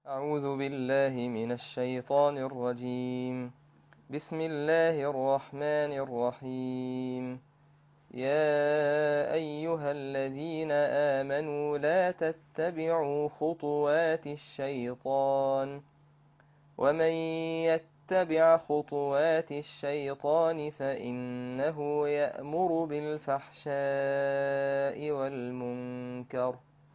أعوذ بالله من الشيطان الرجيم بسم الله الرحمن الرحيم يا أيها الذين آمنوا لا تتبعوا خطوات الشيطان ومن يتبع خطوات الشيطان فإنه يأمر بالفحشاء والمنكر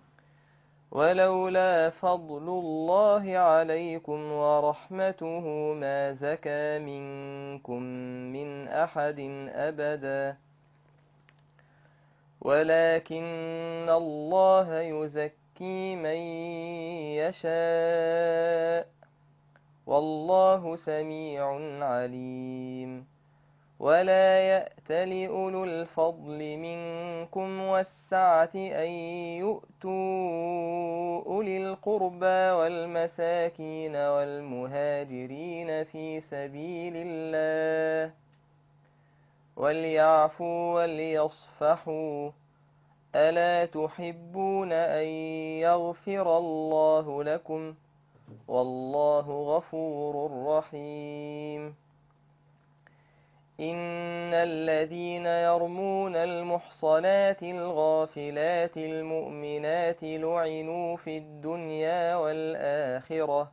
ولولا فضل الله عليكم ورحمته ما زكى منكم من أحد أبدا ولكن الله يزكي من يشاء والله سميع عليم ولا يأت لأولو الفضل منكم والسعة أن يؤتوا أولي القربى والمساكين والمهاجرين في سبيل الله وليعفوا وليصفحوا ألا تحبون أن يغفر الله لكم والله غفور رحيم إن الذين يرمون المحصنات الغافلات المؤمنات لعنوا في الدنيا والآخرة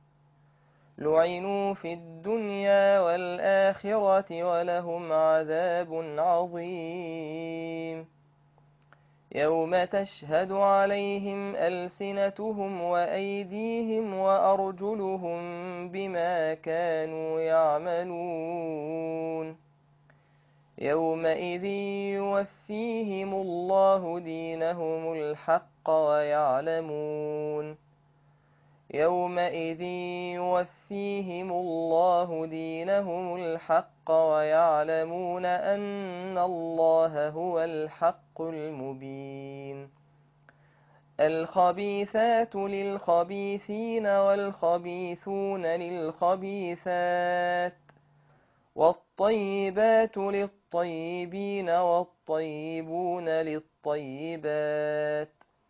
لعنوا في الدنيا والآخرة ولهم عذاب عظيم يوم تشهد عليهم ألسنتهم وأيديهم وأرجلهم بما كانوا يعملون يومئذ يوفيهم الله دينهم الحق ويعلمون يومئذ يوفيهم الله دينهم الحق ويعلمون أن الله هو الحق المبين الخبيثات للخبيثين والخبيثون للخبيثات والطيبات للطيبين والطيبون للطيبات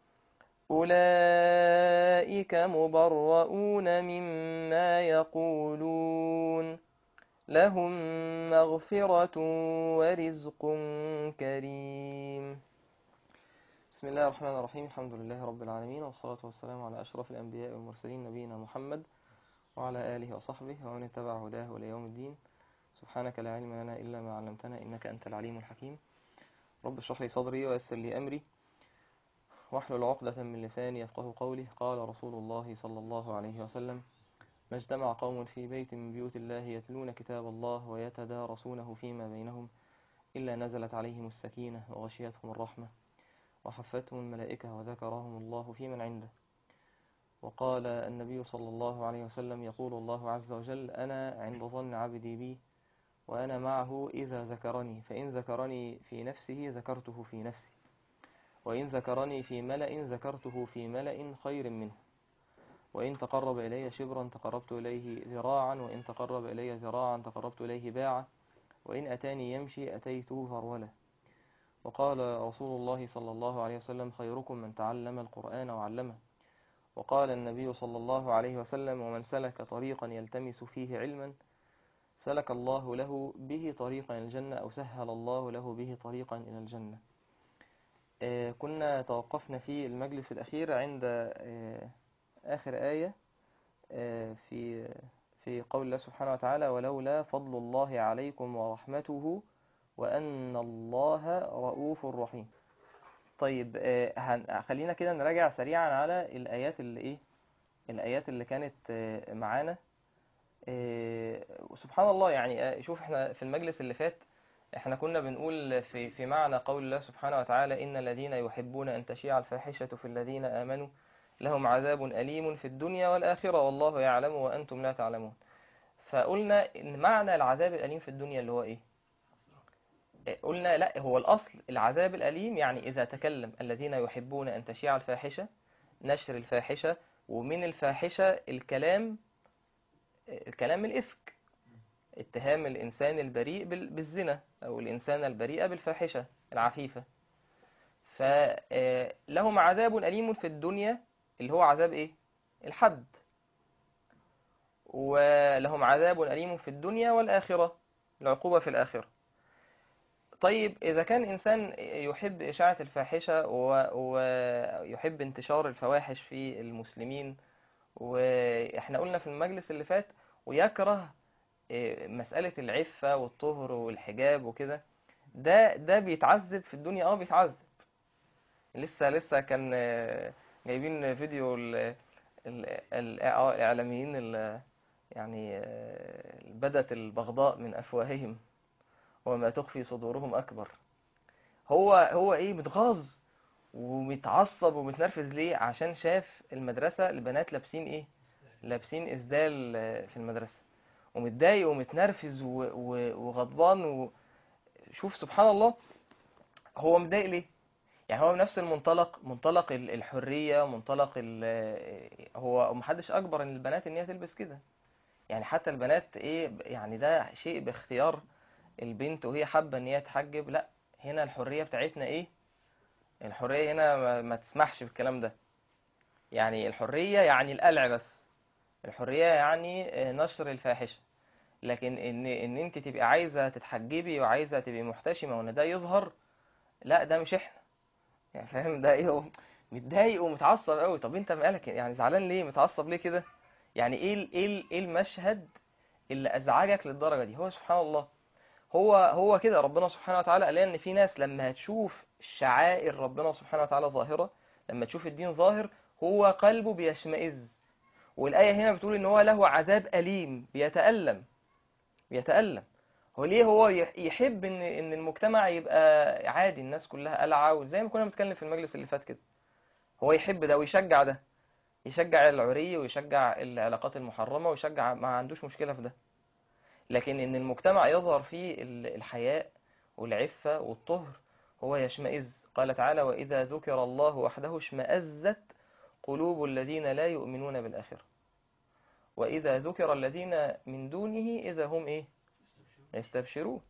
أولئك مبرؤون مما يقولون لهم مغفرة ورزق كريم بسم الله الرحمن الرحيم الحمد لله رب العالمين والصلاة والسلام على أشرف الأنبياء والمرسلين نبينا محمد وعلى آله وصحبه ومن اتبع هداه إلى يوم الدين سبحانك لا علم لنا إلا ما علمتنا إنك أنت العليم الحكيم رب اشرح لي صدري ويسر لي أمري واحلل عقدة من لساني يفقه قولي قال رسول الله صلى الله عليه وسلم ما اجتمع قوم في بيت من بيوت الله يتلون كتاب الله ويتدارسونه فيما بينهم إلا نزلت عليهم السكينة وغشيتهم الرحمة وحفتهم الملائكة وذكرهم الله في من عنده وقال النبي صلى الله عليه وسلم يقول الله عز وجل أنا عند ظن عبدي بي وأنا معه إذا ذكرني فإن ذكرني في نفسه ذكرته في نفسي وإن ذكرني في ملأ ذكرته في ملأ خير منه وإن تقرب إلي شبرا تقربت إليه ذراعا وإن تقرب إلي ذراعا تقربت إليه باعا وإن أتاني يمشي أتيته هرولا وقال رسول الله صلى الله عليه وسلم خيركم من تعلم القرآن وعلمه وقال النبي صلى الله عليه وسلم ومن سلك طريقا يلتمس فيه علما سلك الله له به طريقا إلى الجنة أو سهل الله له به طريقا إلى الجنة آه كنا توقفنا في المجلس الأخير عند آه آخر آية آه في في قول الله سبحانه وتعالى ولولا فضل الله عليكم ورحمته وأن الله رؤوف رحيم طيب خلينا كده نراجع سريعا على الآيات اللي إيه الآيات اللي كانت معانا سبحان الله يعني شوف احنا في المجلس اللي فات احنا كنا بنقول في في معنى قول الله سبحانه وتعالى إن الذين يحبون أن تشيع الفاحشة في الذين آمنوا لهم عذاب أليم في الدنيا والآخرة والله يعلم وأنتم لا تعلمون فقلنا إن معنى العذاب الأليم في الدنيا اللي هو إيه قلنا لا هو الأصل العذاب الأليم يعني إذا تكلم الذين يحبون أن تشيع الفاحشة نشر الفاحشة ومن الفاحشة الكلام الكلام الإفك اتهام الإنسان البريء بالزنا أو الإنسان البريئة بالفاحشة العفيفة فلهم عذاب أليم في الدنيا اللي هو عذاب إيه؟ الحد ولهم عذاب أليم في الدنيا والآخرة العقوبة في الآخرة طيب إذا كان إنسان يحب إشاعة الفاحشة و- ويحب انتشار الفواحش في المسلمين وإحنا قلنا في المجلس اللي فات ويكره إيه، مسألة العفة والطهر والحجاب وكده ده ده بيتعذب في الدنيا اه بيتعذب لسه لسه كان آه، جايبين فيديو ال- ال- ال- آه، الإعلاميين ال- يعني آه، بدت البغضاء من أفواههم وما تخفي صدورهم أكبر هو هو إيه متغاظ ومتعصب ومتنرفز ليه عشان شاف المدرسة البنات لابسين إيه لابسين إسدال آه، في المدرسة ومتضايق ومتنرفز و- و- وغضبان و... شوف سبحان الله هو متضايق ليه يعني هو بنفس المنطلق منطلق ال- الحرية منطلق ال- هو محدش أجبر إن البنات إن هي تلبس كده يعني حتى البنات إيه يعني ده شيء باختيار البنت وهي حابة إن هي تحجب لا هنا الحرية بتاعتنا إيه الحرية هنا ما, ما تسمحش بالكلام ده يعني الحرية يعني القلع بس الحرية يعني آه، نشر الفاحشة لكن ان ان انت تبقي عايزة تتحجبي وعايزة تبقي محتشمة وان ده يظهر لا ده مش احنا يعني فاهم ده ايه هو متضايق ومتعصب قوي طب انت مالك يعني زعلان ليه متعصب ليه كده يعني ايه ال- ايه ال- ايه المشهد اللي ازعجك للدرجة دي هو سبحان الله هو هو كده ربنا سبحانه وتعالى قال لنا ان في ناس لما هتشوف شعائر ربنا سبحانه وتعالى ظاهرة لما تشوف الدين ظاهر هو قلبه بيشمئز والآية هنا بتقول ان هو له عذاب أليم بيتألم بيتألم هو ليه هو يح- يحب ان ان المجتمع يبقى عادي الناس كلها قلعة وزي ما كنا بنتكلم في المجلس اللي فات كده هو يحب ده ويشجع ده يشجع العري ويشجع العلاقات المحرمة ويشجع ما عندوش مشكلة في ده لكن ان المجتمع يظهر فيه ال- الحياء والعفة والطهر هو يشمئز قال تعالى وإذا ذكر الله وحده اشمأزت قلوب الذين لا يؤمنون بالآخرة وإذا ذكر الذين من دونه إذا هم إيه يستبشرون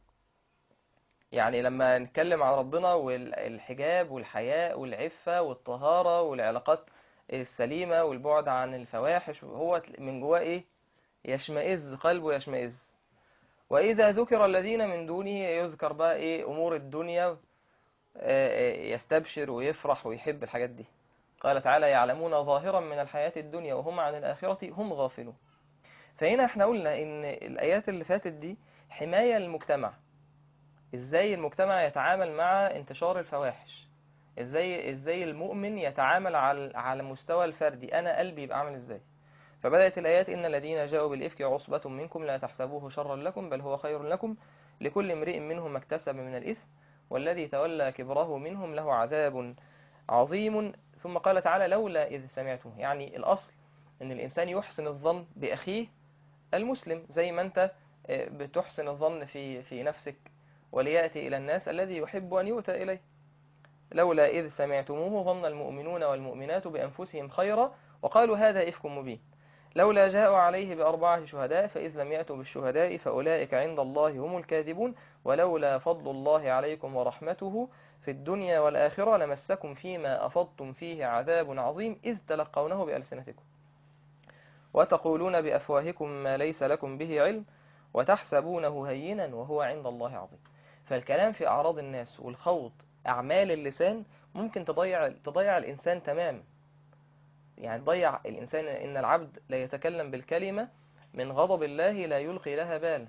يعني لما نتكلم عن ربنا والحجاب والحياء والعفة والطهارة والعلاقات السليمة والبعد عن الفواحش هو من جواه إيه يشمئز قلبه يشمئز وإذا ذكر الذين من دونه يذكر بقى إيه أمور الدنيا آه، آه، يستبشر ويفرح ويحب الحاجات دي قال تعالى يعلمون ظاهرا من الحياة الدنيا وهم عن الآخرة هم غافلون فهنا احنا قلنا ان الآيات اللي فاتت دي حماية للمجتمع ازاي المجتمع يتعامل مع انتشار الفواحش ازاي ازاي المؤمن يتعامل على على مستوى الفردي انا قلبي يبقى عامل ازاي فبدأت الآيات إن الذين جاءوا بالإفك عصبة منكم لا تحسبوه شرا لكم بل هو خير لكم لكل امرئ منهم ما اكتسب من الإثم والذي تولى كبره منهم له عذاب عظيم ثم قال تعالى لولا إذ سمعتم يعني الأصل أن الإنسان يحسن الظن بأخيه المسلم زي ما أنت آه، بتحسن الظن في في نفسك وليأتي إلى الناس الذي يحب أن يؤتى إليه لولا إذ سمعتموه ظن المؤمنون والمؤمنات بأنفسهم خيرا وقالوا هذا إفك مبين لولا جاءوا عليه بأربعة شهداء فإذ لم يأتوا بالشهداء فأولئك عند الله هم الكاذبون ولولا فضل الله عليكم ورحمته في الدنيا والآخرة لمسكم فيما أفضتم فيه عذاب عظيم إذ تلقونه بألسنتكم وتقولون بأفواهكم ما ليس لكم به علم وتحسبونه هينا وهو عند الله عظيم فالكلام في أعراض الناس والخوض أعمال اللسان ممكن تضيع تضيع الإنسان تماما يعني تضيع الإنسان إن العبد لا يتكلم بالكلمة من غضب الله لا يلقي لها بال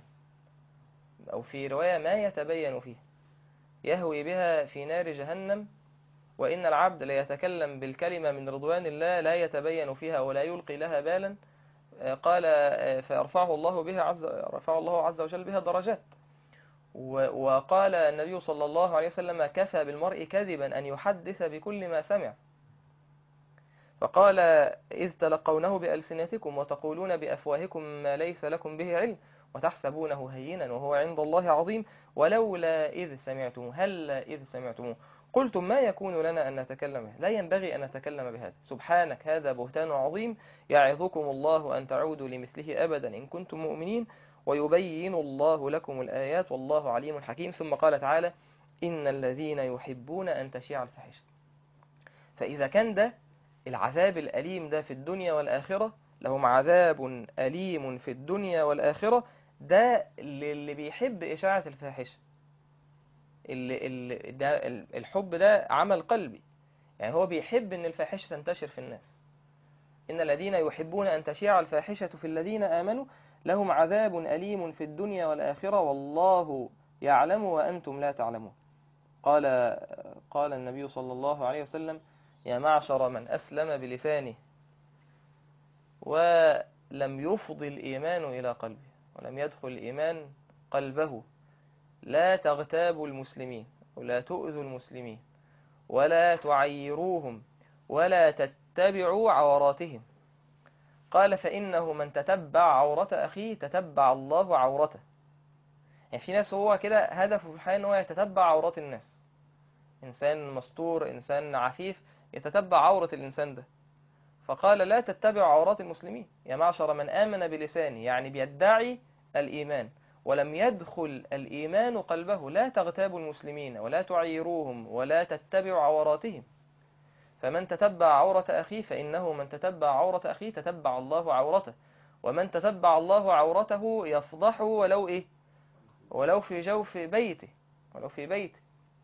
أو في رواية ما يتبين فيه يهوي بها في نار جهنم وإن العبد لا يتكلم بالكلمة من رضوان الله لا يتبين فيها ولا يلقي لها بالا آه، قال آه، فيرفعه الله بها عز رفعه الله عز وجل بها درجات و- وقال النبي صلى الله عليه وسلم كفى بالمرء كذبا أن يحدث بكل ما سمع فقال إذ تلقونه بألسنتكم وتقولون بأفواهكم ما ليس لكم به علم وتحسبونه هينا وهو عند الله عظيم ولولا إذ سمعتموه هل إذ سمعتموه قلتم ما يكون لنا أن نتكلم به لا ينبغي أن نتكلم بهذا سبحانك هذا بهتان عظيم يعظكم الله أن تعودوا لمثله أبدا إن كنتم مؤمنين ويبين الله لكم الآيات والله عليم حكيم ثم قال تعالى إن الذين يحبون أن تشيع الفاحشة فإذا كان ده العذاب الأليم ده في الدنيا والآخرة لهم عذاب أليم في الدنيا والآخرة ده اللي بيحب إشاعة الفاحشة اللي اللي ده الحب ده عمل قلبي يعني هو بيحب ان الفاحشة تنتشر في الناس إن الذين يحبون أن تشيع الفاحشة في الذين آمنوا لهم عذاب أليم في الدنيا والآخرة والله يعلم وأنتم لا تعلمون قال قال النبي صلى الله عليه وسلم يا معشر من أسلم بلسانه ولم يفض الإيمان إلى قلبه ولم يدخل الإيمان قلبه لا تغتابوا المسلمين ولا تؤذوا المسلمين ولا تعيروهم ولا تتبعوا عوراتهم قال فإنه من تتبع عورة أخيه تتبع الله عورته يعني في ناس هو كده هدفه في الحياة ان هو يتتبع عورات الناس إنسان مستور إنسان عفيف يتتبع عورة الإنسان ده فقال لا تتبعوا عورات المسلمين يا معشر من آمن بلسانه يعني بيدعي الإيمان ولم يدخل الإيمان قلبه لا تغتابوا المسلمين ولا تعيروهم ولا تتبعوا عوراتهم فمن تتبع عورة أخيه فإنه من تتبع عورة أخيه تتبع الله عورته ومن تتبع الله عورته يفضحه ولو إيه ولو في جوف بيته ولو في بيته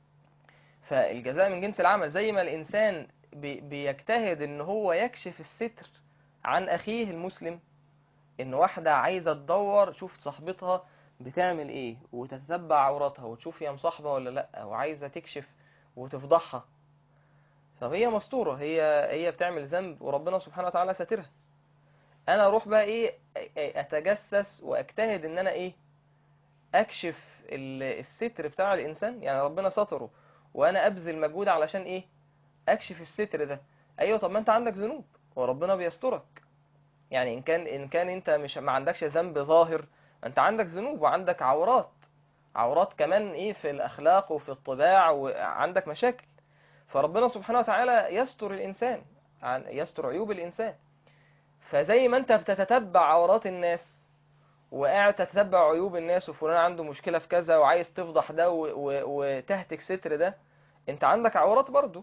فالجزاء من جنس العمل زي ما الإنسان بي بيجتهد ان هو يكشف الستر عن أخيه المسلم ان واحدة عايزة تدور شوف صاحبتها بتعمل ايه وتتبع عوراتها وتشوف هي مصاحبة ولا لا وعايزة تكشف وتفضحها فهي مستورة هي هي بتعمل ذنب وربنا سبحانه وتعالى ساترها انا اروح بقى ايه اتجسس واجتهد ان انا ايه اكشف الستر بتاع الانسان يعني ربنا ستره وانا ابذل مجهود علشان ايه اكشف الستر ده ايوه طب ما انت عندك ذنوب وربنا بيسترك يعني ان كان ان كان انت مش ما عندكش ذنب ظاهر انت عندك ذنوب وعندك عورات عورات كمان ايه في الاخلاق وفي الطباع وعندك مشاكل فربنا سبحانه وتعالى يستر الانسان يستر عيوب الانسان فزي ما انت بتتتبع عورات الناس وقاعد تتبع عيوب الناس وفلان عنده مشكلة في كذا وعايز تفضح ده وتهتك ستر ده انت عندك عورات برضو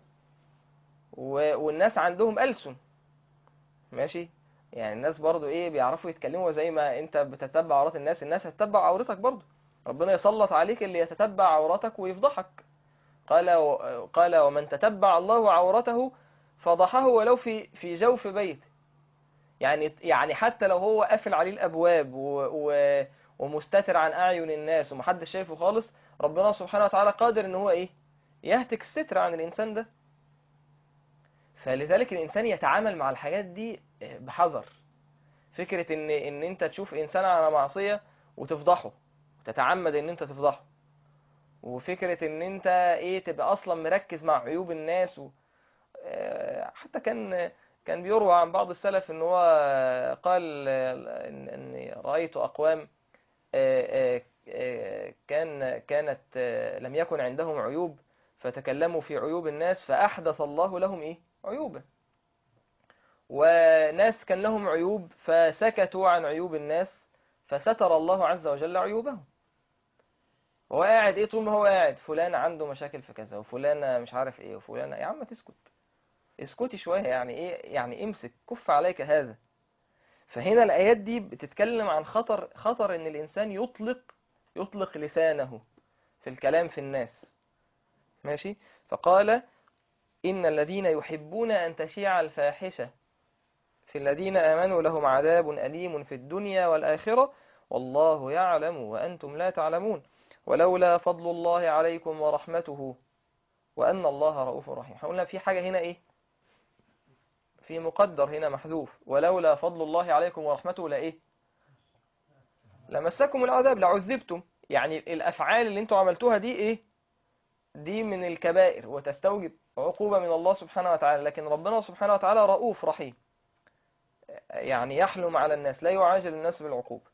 والناس عندهم ألسن ماشي يعني الناس برضو ايه بيعرفوا يتكلموا زي ما انت بتتبع عورات الناس الناس هتتبع عورتك برضو ربنا يسلط عليك اللي يتتبع عورتك ويفضحك قال قال ومن تتبع الله عورته فضحه ولو في في جوف بيته يعني يعني حتى لو هو قافل عليه الابواب و و ومستتر عن اعين الناس ومحدش شايفه خالص ربنا سبحانه وتعالى قادر ان هو ايه يهتك الستر عن الانسان ده فلذلك الانسان يتعامل مع الحاجات دي بحذر فكرة ان ان انت تشوف انسان على معصية وتفضحه وتتعمد ان انت تفضحه وفكرة ان انت ايه تبقى اصلا مركز مع عيوب الناس و... حتى كان كان بيروى عن بعض السلف ان هو قال ان, إن رأيت اقوام كان كانت لم يكن عندهم عيوب فتكلموا في عيوب الناس فأحدث الله لهم إيه عيوبا وناس كان لهم عيوب فسكتوا عن عيوب الناس فستر الله عز وجل عيوبهم هو قاعد ايه طول ما هو قاعد فلان عنده مشاكل في كذا وفلان مش عارف ايه وفلان يا عم تسكت اسكتي شوية يعني ايه يعني امسك كف عليك هذا فهنا الآيات دي بتتكلم عن خطر خطر ان الانسان يطلق يطلق لسانه في الكلام في الناس ماشي فقال إن الذين يحبون أن تشيع الفاحشة في الذين آمنوا لهم عذاب أليم في الدنيا والآخرة والله يعلم وأنتم لا تعلمون ولولا فضل الله عليكم ورحمته وأن الله رؤوف رحيم قلنا في حاجة هنا إيه في مقدر هنا محذوف ولولا فضل الله عليكم ورحمته لا إيه لمسكم العذاب لعذبتم يعني الأفعال اللي انتوا عملتوها دي إيه دي من الكبائر وتستوجب عقوبة من الله سبحانه وتعالى لكن ربنا سبحانه وتعالى رؤوف رحيم يعني يحلم على الناس لا يعاجل الناس بالعقوبة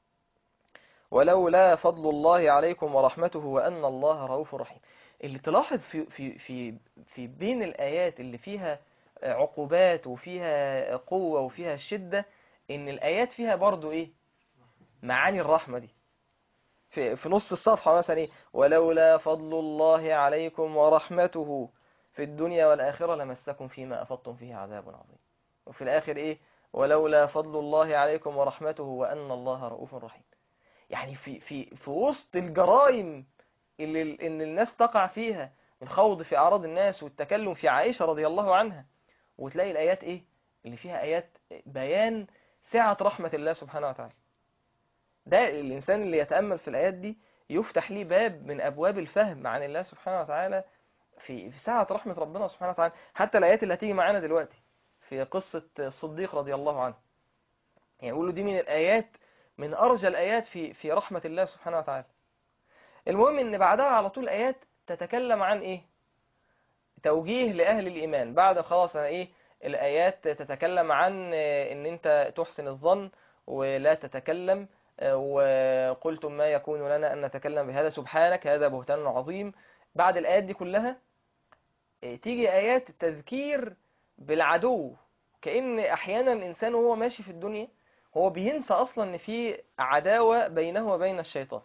ولولا فضل الله عليكم ورحمته وأن الله رؤوف رحيم اللي تلاحظ في, في, في, في بين الآيات اللي فيها عقوبات وفيها قوة وفيها شدة إن الآيات فيها برضو إيه معاني الرحمة دي في, في نص الصفحة مثلا إيه ولولا فضل الله عليكم ورحمته في الدنيا والآخرة لمسكم فيما أفضتم فيه عذاب عظيم وفي الآخر إيه ولولا فضل الله عليكم ورحمته وأن الله رؤوف رحيم يعني في في في وسط الجرائم اللي ال- ان الناس تقع فيها الخوض في اعراض الناس والتكلم في عائشة رضي الله عنها وتلاقي الايات ايه اللي فيها ايات بيان سعة رحمة الله سبحانه وتعالى ده الانسان اللي يتأمل في الايات دي يفتح ليه باب من ابواب الفهم عن الله سبحانه وتعالى في في سعة رحمة ربنا سبحانه وتعالى حتى الايات اللي هتيجي معانا دلوقتي في قصة الصديق رضي الله عنه يعني يقولوا دي من الايات من ارجى الايات في في رحمة الله سبحانه وتعالى المهم ان بعدها على طول ايات تتكلم عن ايه توجيه لاهل الايمان بعد خلاص انا ايه الايات تتكلم عن آه، ان انت تحسن الظن ولا تتكلم آه، وقلتم ما يكون لنا ان نتكلم بهذا سبحانك هذا بهتان عظيم بعد الايات دي كلها آه، تيجي ايات التذكير بالعدو كأن احيانا الانسان وهو ماشي في الدنيا هو بينسى اصلا ان في عداوة بينه وبين الشيطان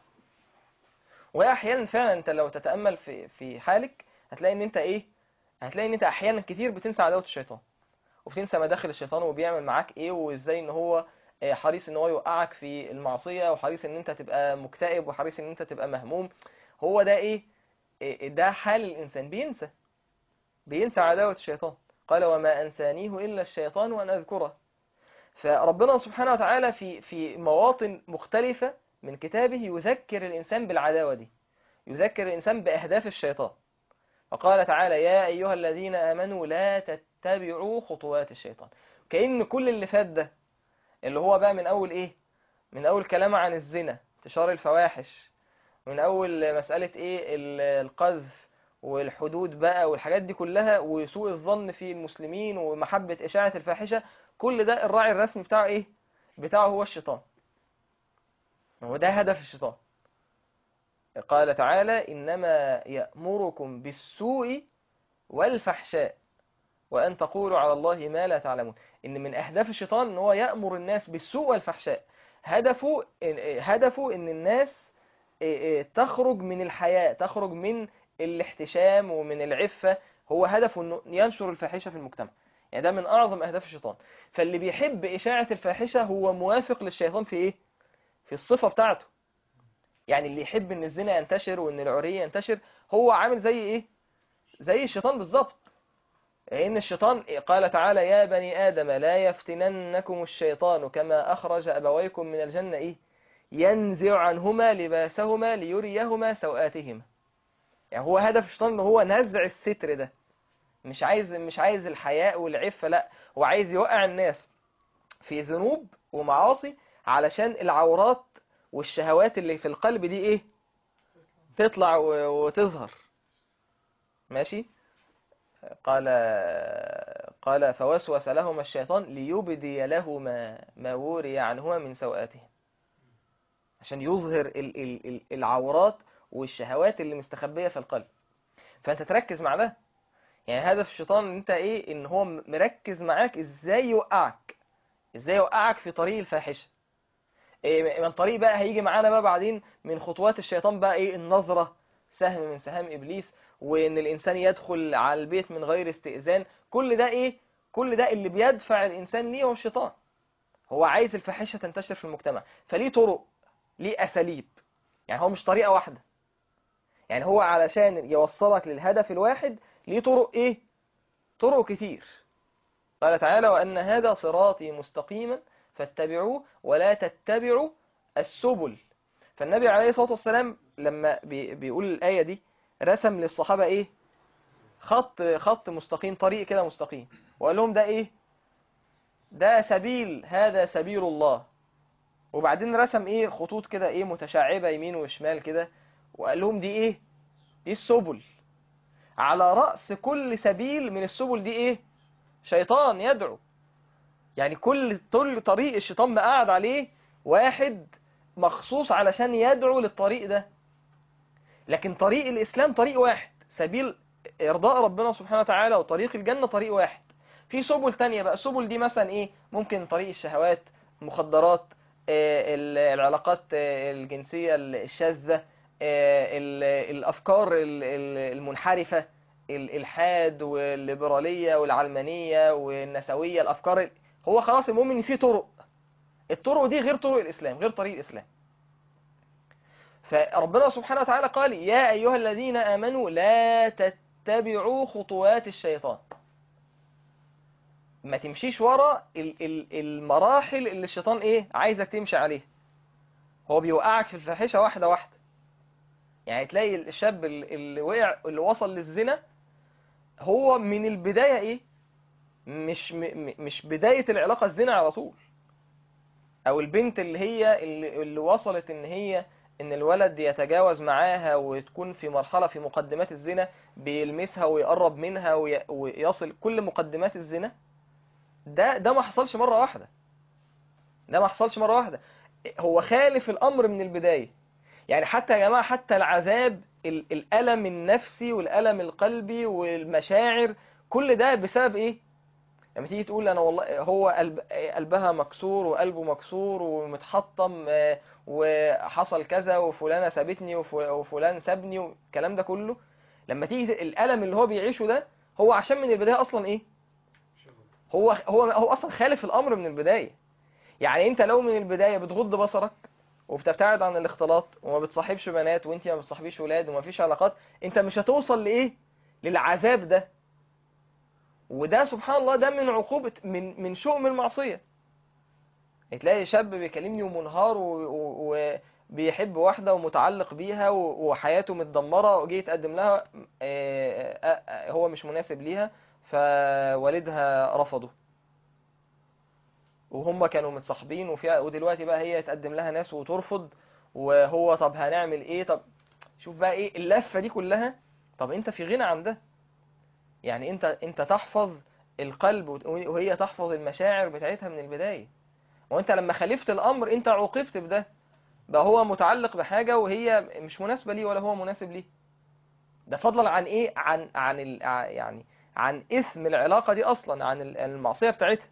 واحيانا فعلا انت لو تتامل في في حالك هتلاقي ان انت ايه هتلاقي ان انت احيانا كتير بتنسى عداوه الشيطان وبتنسى مداخل الشيطان وبيعمل معاك ايه وازاي ان هو آه، حريص ان هو يوقعك في المعصيه وحريص ان انت تبقى مكتئب وحريص ان انت تبقى مهموم هو ده ايه إيه، ده حال الانسان بينسى بينسى عداوه الشيطان قال وما انسانيه الا الشيطان وان اذكره فربنا سبحانه وتعالى في في مواطن مختلفه من كتابه يذكر الإنسان بالعداوة دي يذكر الإنسان بأهداف الشيطان فقال تعالى يا أيها الذين آمنوا لا تتبعوا خطوات الشيطان كأن كل اللي فات ده اللي هو بقى من أول إيه من أول كلام عن الزنا انتشار الفواحش من أول مسألة إيه ال- القذف والحدود بقى والحاجات دي كلها وسوء الظن في المسلمين ومحبة إشاعة الفاحشة كل ده الراعي الرسمي بتاعه إيه بتاعه هو الشيطان هو ده هدف الشيطان قال تعالى إنما يأمركم بالسوء والفحشاء وأن تقولوا على الله ما لا تعلمون إن من أهداف الشيطان إن هو يأمر الناس بالسوء والفحشاء هدفه هدفه إن الناس تخرج من الحياة تخرج من الاحتشام ومن العفة هو هدفه إنه ينشر الفاحشة في المجتمع يعني ده من أعظم أهداف الشيطان فاللي بيحب إشاعة الفاحشة هو موافق للشيطان في إيه؟ في الصفة بتاعته يعني اللي يحب ان الزنا ينتشر وان العري ينتشر هو عامل زي ايه زي الشيطان بالظبط لان الشيطان قال تعالى يا بني ادم لا يفتننكم الشيطان كما اخرج ابويكم من الجنة ايه ينزع عنهما لباسهما ليريهما سوآتهما يعني هو هدف الشيطان ان هو نزع الستر ده مش عايز مش عايز الحياء والعفة لا هو عايز يوقع الناس في ذنوب ومعاصي علشان العورات والشهوات اللي في القلب دي ايه تطلع و- وتظهر ماشي قال قال فوسوس لهما الشيطان ليبدي لهما ما وري عنهما من سوآتهم عشان يظهر ال- ال- ال- العورات والشهوات اللي مستخبية في القلب فانت تركز مع ده يعني هدف الشيطان ان انت ايه ان هو مركز معاك ازاي يوقعك ازاي يوقعك في طريق الفاحشه إيه من طريق بقى هيجي معانا بقى بعدين من خطوات الشيطان بقى ايه النظرة سهم من سهام ابليس وان الانسان يدخل على البيت من غير استئذان كل ده ايه كل ده اللي بيدفع الانسان ليه هو الشيطان هو عايز الفاحشة تنتشر في المجتمع فليه طرق ليه اساليب يعني هو مش طريقة واحدة يعني هو علشان يوصلك للهدف الواحد ليه طرق ايه طرق كتير قال تعالى وان هذا صراطي مستقيما فاتبعوه ولا تتبعوا السبل فالنبي عليه الصلاة والسلام لما بي- بيقول الآية دي رسم للصحابة ايه خط خط مستقيم طريق كده مستقيم وقال لهم ده ايه ده سبيل هذا سبيل الله وبعدين رسم ايه خطوط كده ايه متشعبة يمين وشمال كده وقال لهم دي ايه دي السبل على رأس كل سبيل من السبل دي ايه شيطان يدعو يعني كل كل طريق الشيطان ما قاعد عليه واحد مخصوص علشان يدعو للطريق ده لكن طريق الإسلام طريق واحد سبيل إرضاء ربنا سبحانه وتعالى وطريق الجنة طريق واحد في سبل تانية بقى السبل دي مثلا إيه ممكن طريق الشهوات مخدرات آه، ال- العلاقات آه، الجنسية الشاذة آه، ال- الأفكار ال- ال- المنحرفة الإلحاد والليبرالية والعلمانية والنسوية الأفكار هو خلاص المهم ان في طرق الطرق دي غير طرق الاسلام غير طريق الاسلام فربنا سبحانه وتعالى قال يا ايها الذين امنوا لا تتبعوا خطوات الشيطان ما تمشيش ورا ال- ال- المراحل اللي الشيطان ايه عايزك تمشي عليها هو بيوقعك في الفاحشه واحده واحده يعني تلاقي الشاب ال- اللي وقع اللي وصل للزنا هو من البدايه ايه مش م- م- مش بدايه العلاقه الزنا على طول او البنت اللي هي اللي, اللي وصلت ان هي ان الولد يتجاوز معاها وتكون في مرحله في مقدمات الزنا بيلمسها ويقرب منها وي- ويصل كل مقدمات الزنا ده ده ما حصلش مره واحده ده ما حصلش مره واحده هو خالف الامر من البدايه يعني حتى يا جماعه حتى العذاب ال- الالم النفسي والالم القلبي والمشاعر كل ده بسبب ايه لما تيجي تقول انا والله هو قلب قلبها مكسور وقلبه مكسور ومتحطم آه، وحصل كذا وفلانه سابتني وف- وفلان سابني والكلام ده كله لما تيجي الالم اللي هو بيعيشه ده هو عشان من البدايه اصلا ايه هو هو هو اصلا خالف الامر من البدايه يعني انت لو من البدايه بتغض بصرك وبتبتعد عن الاختلاط وما بتصاحبش بنات وانت ما بتصاحبيش ولاد وما فيش علاقات انت مش هتوصل لايه للعذاب ده وده سبحان الله ده من عقوبة من من شؤم المعصية تلاقي شاب بيكلمني ومنهار و- و- وبيحب واحدة ومتعلق بيها و- وحياته متدمرة وجي يتقدم لها آه، آه، آه، هو مش مناسب ليها فوالدها رفضه وهم كانوا متصاحبين وفي ودلوقتي بقى هي يتقدم لها ناس وترفض وهو طب هنعمل ايه طب شوف بقى ايه اللفة دي كلها طب انت في غنى عن ده يعني انت انت تحفظ القلب وت- وهي تحفظ المشاعر بتاعتها من البداية وانت لما خالفت الامر انت عوقبت بده بقى هو متعلق بحاجة وهي مش مناسبة ليه ولا هو مناسب ليه ده فضلا عن ايه عن عن ال... ع- يعني عن اسم العلاقة دي اصلا عن ال- المعصية بتاعتها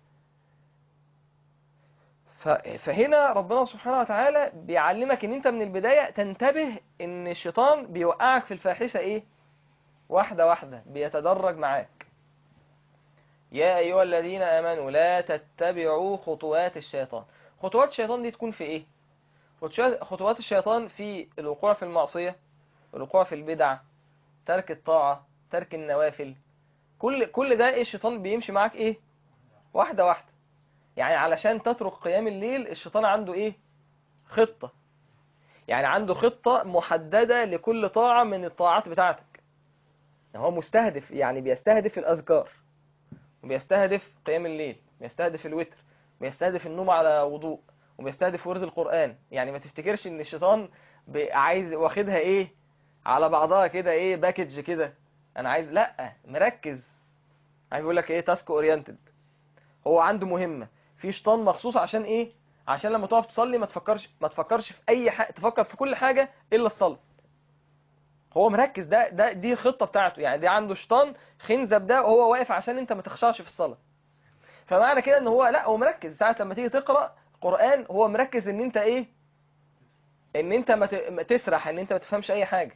ف... فهنا ربنا سبحانه وتعالى بيعلمك ان انت من البداية تنتبه ان الشيطان بيوقعك في الفاحشة ايه واحدة واحدة بيتدرج معاك يا أيها الذين آمنوا لا تتبعوا خطوات الشيطان خطوات الشيطان دي تكون في إيه؟ خطوات- خطوات الشيطان في الوقوع في المعصية الوقوع في البدع ترك الطاعة ترك النوافل كل كل ده إيه الشيطان بيمشي معاك إيه؟ واحدة واحدة يعني علشان تترك قيام الليل الشيطان عنده إيه؟ خطة يعني عنده خطة محددة لكل طاعة من الطاعات بتاعتك يعني هو مستهدف يعني بيستهدف الأذكار وبيستهدف قيام الليل بيستهدف الوتر بيستهدف النوم على وضوء وبيستهدف ورد القرآن يعني ما تفتكرش ان الشيطان بي- عايز واخدها ايه على بعضها كده ايه باكج كده انا عايز لا مركز عايز يقول لك ايه تاسك اورينتد هو عنده مهمة في شيطان مخصوص عشان ايه عشان لما تقف تصلي ما تفكرش ما تفكرش في اي حاجه تفكر في كل حاجة الا الصلاة هو مركز ده ده دي الخطه بتاعته يعني دي عنده شيطان خنزب ده وهو واقف عشان انت ما تخشعش في الصلاه فمعنى كده ان هو لا هو مركز ساعه لما تيجي تقرا قران هو مركز ان انت ايه ان انت ما ت- ما تسرح ان انت ما تفهمش اي حاجه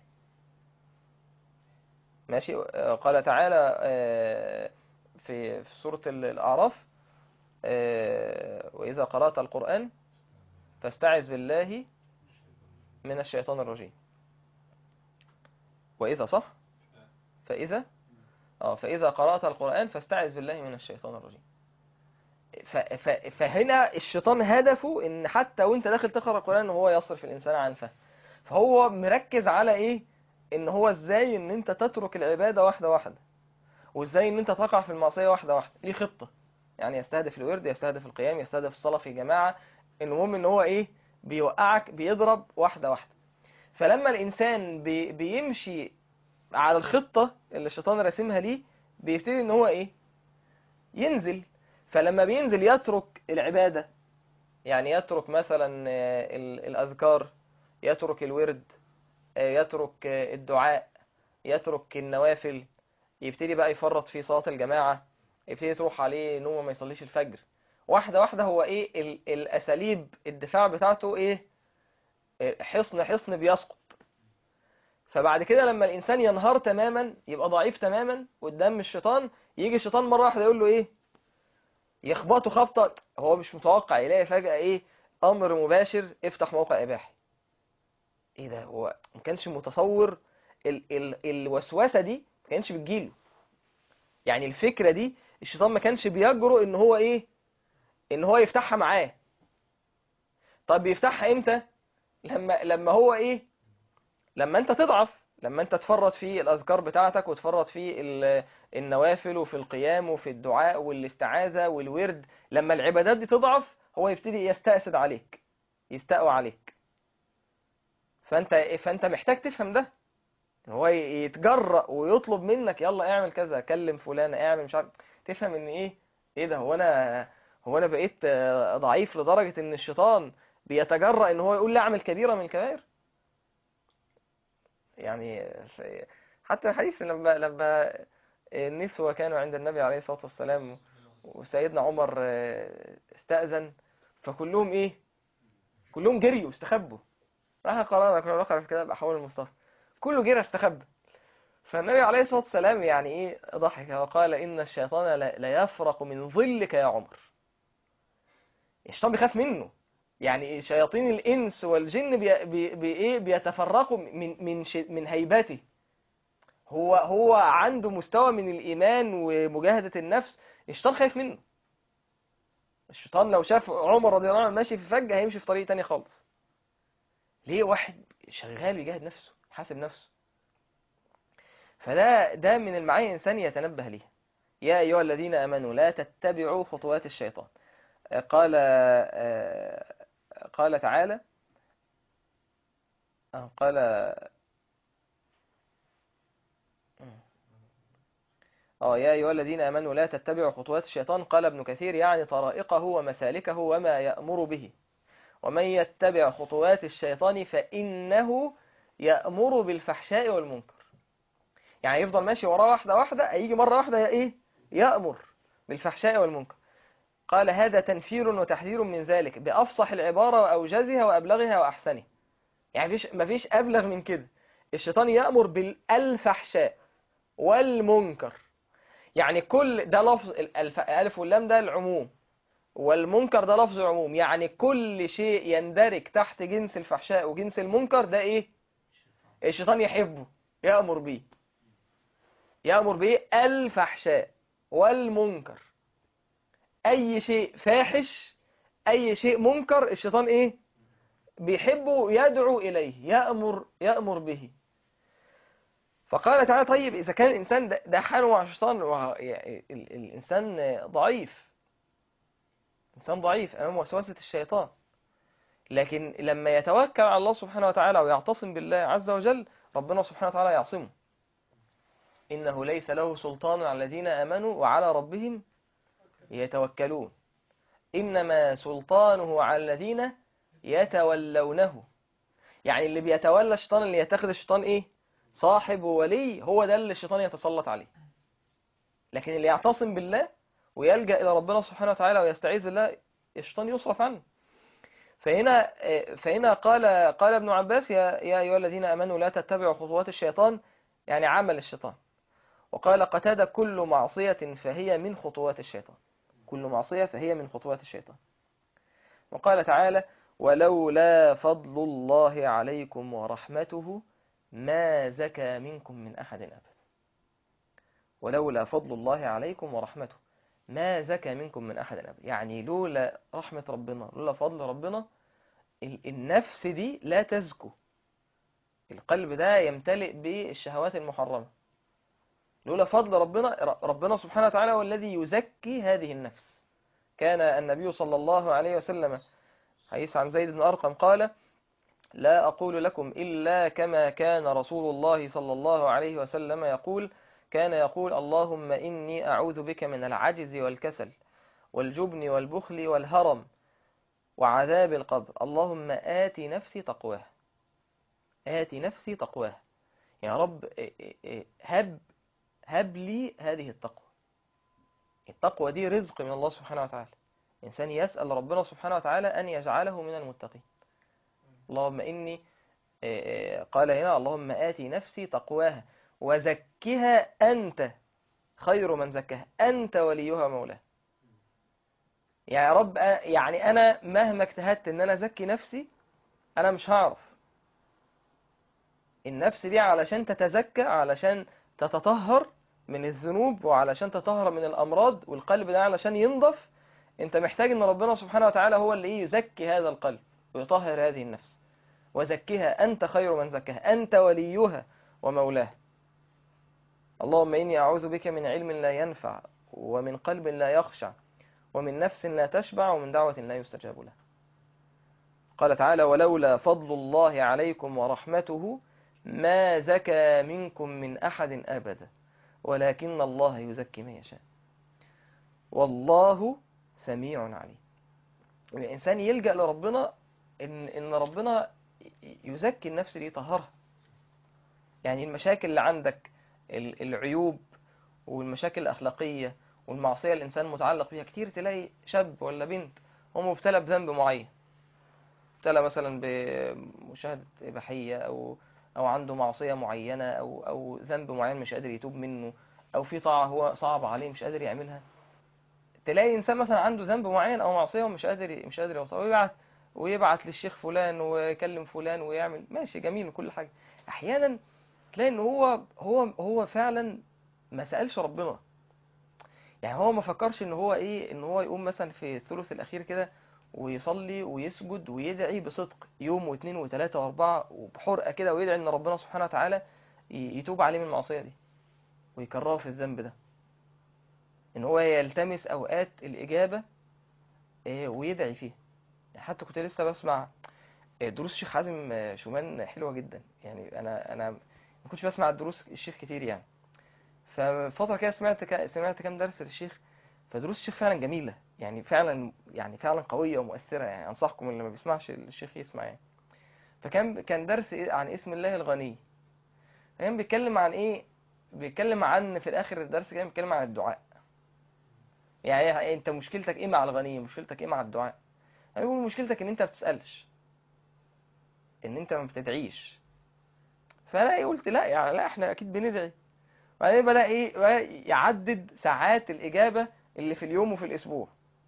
ماشي آه، قال تعالى آه، في في سوره ال- الاعراف آه، واذا قرات القران فاستعذ بالله من الشيطان الرجيم وإذا صح فإذا اه فإذا قرأت القرآن فاستعذ بالله من الشيطان الرجيم ف... ف... فهنا الشيطان هدفه ان حتى وانت داخل تقرأ القرآن هو يصرف الإنسان عن فهم فهو مركز على ايه ان هو ازاي ان انت تترك العبادة واحدة واحدة وازاي ان انت تقع في المعصية واحدة واحدة ليه خطة يعني يستهدف الورد يستهدف القيام يستهدف الصلاة في جماعة المهم ان هو ايه بيوقعك بيضرب واحدة واحدة فلما الإنسان بي بيمشي على الخطة اللي الشيطان راسمها ليه بيبتدي ان هو ايه ينزل فلما بينزل يترك العبادة يعني يترك مثلا آه، ال- الأذكار يترك الورد آه، يترك آه، الدعاء يترك النوافل يبتدي بقى يفرط في صلاة الجماعة يبتدي تروح عليه نومه ما يصليش الفجر واحدة واحدة هو ايه ال- الأساليب الدفاع بتاعته ايه حصن حصن بيسقط فبعد كده لما الإنسان ينهار تماما يبقى ضعيف تماما قدام الشيطان يجي الشيطان مرة واحدة يقول له إيه يخبطه خبطة هو مش متوقع يلاقي فجأة ايه امر مباشر افتح موقع اباحي ايه ده هو ما كانش متصور ال ال الوسوسة دي ما كانش بتجيله يعني الفكرة دي الشيطان ما كانش بيجرؤ ان هو ايه ان هو يفتحها معاه طب بيفتحها امتى لما لما هو ايه لما انت تضعف لما انت تفرط في الاذكار بتاعتك وتفرط في ال- النوافل وفي القيام وفي الدعاء والاستعاذة والورد لما العبادات دي تضعف هو يبتدي يستأسد عليك يستقوى عليك فانت فانت محتاج تفهم ده إن هو ي- يتجرأ ويطلب منك يلا اعمل كذا كلم فلان اعمل مش عارف تفهم ان ايه ايه ده هو انا هو انا بقيت آه، ضعيف لدرجة ان الشيطان بيتجرأ ان هو يقول لي اعمل كبيرة من الكبائر يعني في- حتى الحديث لما لما النسوة كانوا عند النبي عليه الصلاة والسلام وسيدنا عمر آه، استأذن فكلهم ايه كلهم جريوا استخبوا راح قرأنا كنا نقرأ في كتاب أحوال المصطفى كله جرى استخبى فالنبي عليه الصلاة والسلام يعني ايه ضحك وقال إن الشيطان لا لا يفرق من ظلك يا عمر الشيطان بيخاف منه يعني شياطين الإنس والجن بي بي بي إيه بيتفرقوا من من ش- من هيبته هو هو عنده مستوى من الإيمان ومجاهدة النفس الشيطان خايف منه الشيطان لو شاف عمر رضي الله عنه ماشي في فجة هيمشي في طريق تاني خالص ليه واحد شغال يجاهد نفسه حاسب نفسه فده ده من المعاني الإنسان يتنبه ليها يا أيها الذين آمنوا لا تتبعوا خطوات الشيطان قال آه، قال تعالى آه، قال اه يا أيها الذين آمنوا لا تتبعوا خطوات الشيطان قال ابن كثير يعني طرائقه ومسالكه وما يأمر به ومن يتبع خطوات الشيطان فإنه يأمر بالفحشاء والمنكر يعني يفضل ماشي وراه واحدة واحدة هيجي مرة واحدة ايه يأمر بالفحشاء والمنكر قال هذا تنفير وتحذير من ذلك بأفصح العبارة وأوجزها وأبلغها وأحسنها يعني مفيش مفيش أبلغ من كده الشيطان يأمر بالفحشاء والمنكر يعني كل ده لفظ الألف ألف واللام ده العموم والمنكر ده لفظ عموم يعني كل شيء يندرج تحت جنس الفحشاء وجنس المنكر ده ايه الشيطان يحبه يأمر بيه يأمر بيه الفحشاء والمنكر اي شيء فاحش اي شيء منكر الشيطان ايه بيحبه يدعو اليه يأمر يأمر به فقال تعالى طيب اذا كان الانسان ده, ده حاله مع الشيطان وه- يعني ال- الانسان ضعيف انسان ضعيف امام وسوسة الشيطان لكن لما يتوكل على الله سبحانه وتعالى ويعتصم بالله عز وجل ربنا سبحانه وتعالى يعصمه إنه ليس له سلطان على الذين آمنوا وعلى ربهم يتوكلون إنما سلطانه على الذين يتولونه يعني اللي بيتولى الشيطان اللي يتخذ الشيطان إيه صاحب وولي هو ده اللي الشيطان يتسلط عليه لكن اللي يعتصم بالله ويلجأ إلى ربنا سبحانه وتعالى ويستعيذ بالله الشيطان يصرف عنه فهنا فهنا قال قال ابن عباس يا يا أيها الذين آمنوا لا تتبعوا خطوات الشيطان يعني عمل الشيطان وقال قتادة كل معصية فهي من خطوات الشيطان كل معصية فهي من خطوات الشيطان وقال تعالى ولولا فضل الله عليكم ورحمته ما زكى منكم من أحد أبدا ولولا فضل الله عليكم ورحمته ما زكى منكم من أحد أبدا يعني لولا رحمة ربنا لولا فضل ربنا ال- النفس دي لا تزكو القلب ده يمتلئ بالشهوات المحرمة لولا فضل ربنا ر- ربنا سبحانه وتعالى هو الذي يزكي هذه النفس كان النبي صلى الله عليه وسلم حديث عن زيد بن أرقم قال لا أقول لكم إلا كما كان رسول الله صلى الله عليه وسلم يقول كان يقول اللهم إني أعوذ بك من العجز والكسل والجبن والبخل والهرم وعذاب القبر اللهم آت نفسي تقواها آت نفسي تقواها يا رب هب هب لي هذه التقوى التقوى دي رزق من الله سبحانه وتعالى إنسان يسأل ربنا سبحانه وتعالى أن يجعله من المتقين اللهم إني قال هنا اللهم آتي نفسي تقواها وزكها أنت خير من زكاها أنت وليها مولاها يعني يا رب أ- يعني انا مهما اجتهدت ان انا ازكي نفسي انا مش هعرف النفس دي علشان تتزكى علشان تتطهر من الذنوب وعلشان تطهر من الامراض والقلب ده علشان ينضف انت محتاج ان ربنا سبحانه وتعالى هو اللي ايه يزكي هذا القلب ويطهر هذه النفس وزكها انت خير من زكاها انت وليها ومولاها اللهم اني اعوذ بك من علم لا ينفع ومن قلب لا يخشع ومن نفس لا تشبع ومن دعوة لا يستجاب لها قال تعالى ولولا فضل الله عليكم ورحمته ما زكى منكم من أحد أبدا ولكن الله يزكي من يشاء والله سميع عليم الإنسان يلجأ لربنا إن, إن ربنا يزكي النفس دي يطهرها يعني المشاكل اللي عندك ال- العيوب والمشاكل الأخلاقية والمعصية الإنسان متعلق بيها كتير تلاقي شاب ولا بنت هو مبتلى بذنب معين مبتلى مثلا بمشاهدة إباحية أو أو عنده معصية معينة أو أو ذنب معين مش قادر يتوب منه أو في طاعة هو صعب عليه مش قادر يعملها تلاقي إنسان مثلا عنده ذنب معين أو معصية ومش قادر مش قادر يوصل ويبعت ويبعت للشيخ فلان ويكلم فلان ويعمل ماشي جميل وكل حاجة أحيانا تلاقي إن هو هو هو فعلا ما سألش ربنا يعني هو ما فكرش ان هو ايه ان هو يقوم مثلا في الثلث الاخير كده ويصلي ويسجد ويدعي بصدق يوم واثنين وثلاثة واربعة وبحرقة كده ويدعي ان ربنا سبحانه وتعالى ي- يتوب عليه من المعصية دي ويكرهه في الذنب ده ان هو يلتمس اوقات الاجابة إيه، ويدعي فيها يعني حتى كنت لسه بسمع إيه، دروس الشيخ حازم آه، شومان حلوة جدا يعني انا انا ما كنتش بسمع دروس الشيخ كتير يعني ففترة كده سمعت ك... سمعت كام درس للشيخ فدروس الشيخ فعلا جميلة يعني فعلا يعني فعلا قوية ومؤثرة يعني أنصحكم اللي ما بيسمعش الشيخ يسمع يعني فكان كان درس إيه عن اسم الله الغني كان بيتكلم عن إيه بيتكلم عن في الآخر الدرس كان بيتكلم عن الدعاء يعني أنت مشكلتك إيه مع الغني مشكلتك إيه مع الدعاء هيقول مشكلتك إن أنت ما بتسألش إن أنت ما بتدعيش فأنا قلت لا يعني لا إحنا أكيد بندعي وبعدين بدأ ايه بدأ يعدد ساعات الإجابة اللي في اليوم وفي الأسبوع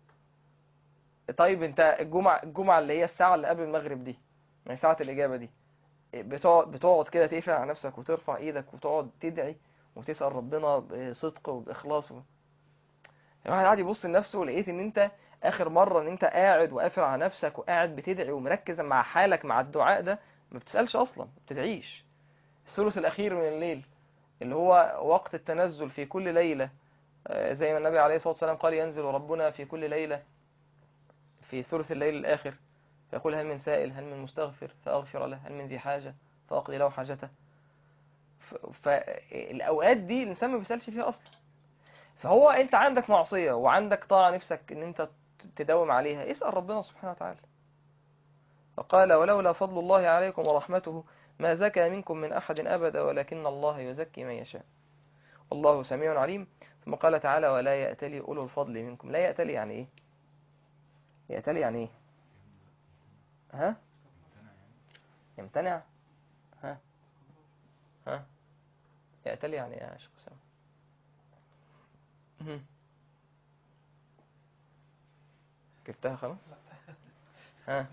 طيب انت الجمعة الجمعة اللي هي الساعة اللي قبل المغرب دي يعني ساعة الإجابة دي بتقعد بتقعد كده تقفل على نفسك وترفع ايدك وتقعد تدعي وتسأل ربنا بصدق وبإخلاص و... الواحد قاعد يبص لنفسه ولقيت ان انت اخر مرة ان انت قاعد وقافل على نفسك وقاعد بتدعي ومركز مع حالك مع الدعاء ده ما بتسألش اصلا ما بتدعيش الثلث الأخير من الليل اللي هو وقت التنزل في كل ليلة آه، زي ما النبي عليه الصلاة والسلام قال ينزل ربنا في كل ليلة في ثلث الليل الآخر فيقول هل من سائل هل من مستغفر فأغفر له هل من ذي حاجة فأقضي له حاجته ف- فالأوقات دي الإنسان ما بيسألش فيها أصلا فهو أنت عندك معصية وعندك طاعة نفسك إن أنت تداوم عليها اسأل ربنا سبحانه وتعالى فقال ولولا فضل الله عليكم ورحمته ما زكى منكم من أحد أبدا ولكن الله يزكي من يشاء والله سميع عليم ثم قال تعالى ولا يأتلي أولو الفضل منكم لا يأتلي يعني إيه يأتلي يعني إيه ها يمتنع ها ها يأتلي يعني إيه يا شيخ أسامة مهم. جبتها خلاص ها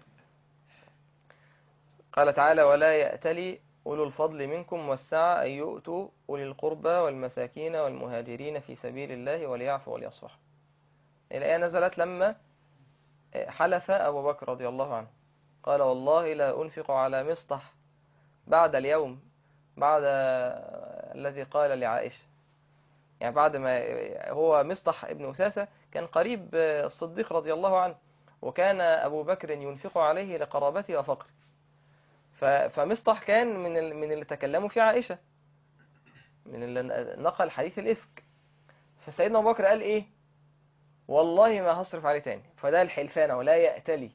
قال تعالى ولا يأتلي أولو الفضل منكم والسعة أن يؤتوا أولي القربى والمساكين والمهاجرين في سبيل الله وليعفوا وليصفحوا الآية نزلت لما حلف أبو بكر رضي الله عنه قال والله لا أنفق على مصطح بعد اليوم بعد الذي قال لعائشة يعني بعد ما هو مصطح ابن أساسة كان قريب الصديق رضي الله عنه وكان أبو بكر ينفق عليه لقرابته وفقره ف- فمصطح كان من ال- من اللي تكلموا في عائشة من اللي نقل حديث الإفك فسيدنا أبو بكر قال إيه والله ما هصرف عليه تاني فده الحلفان ولا يأتلي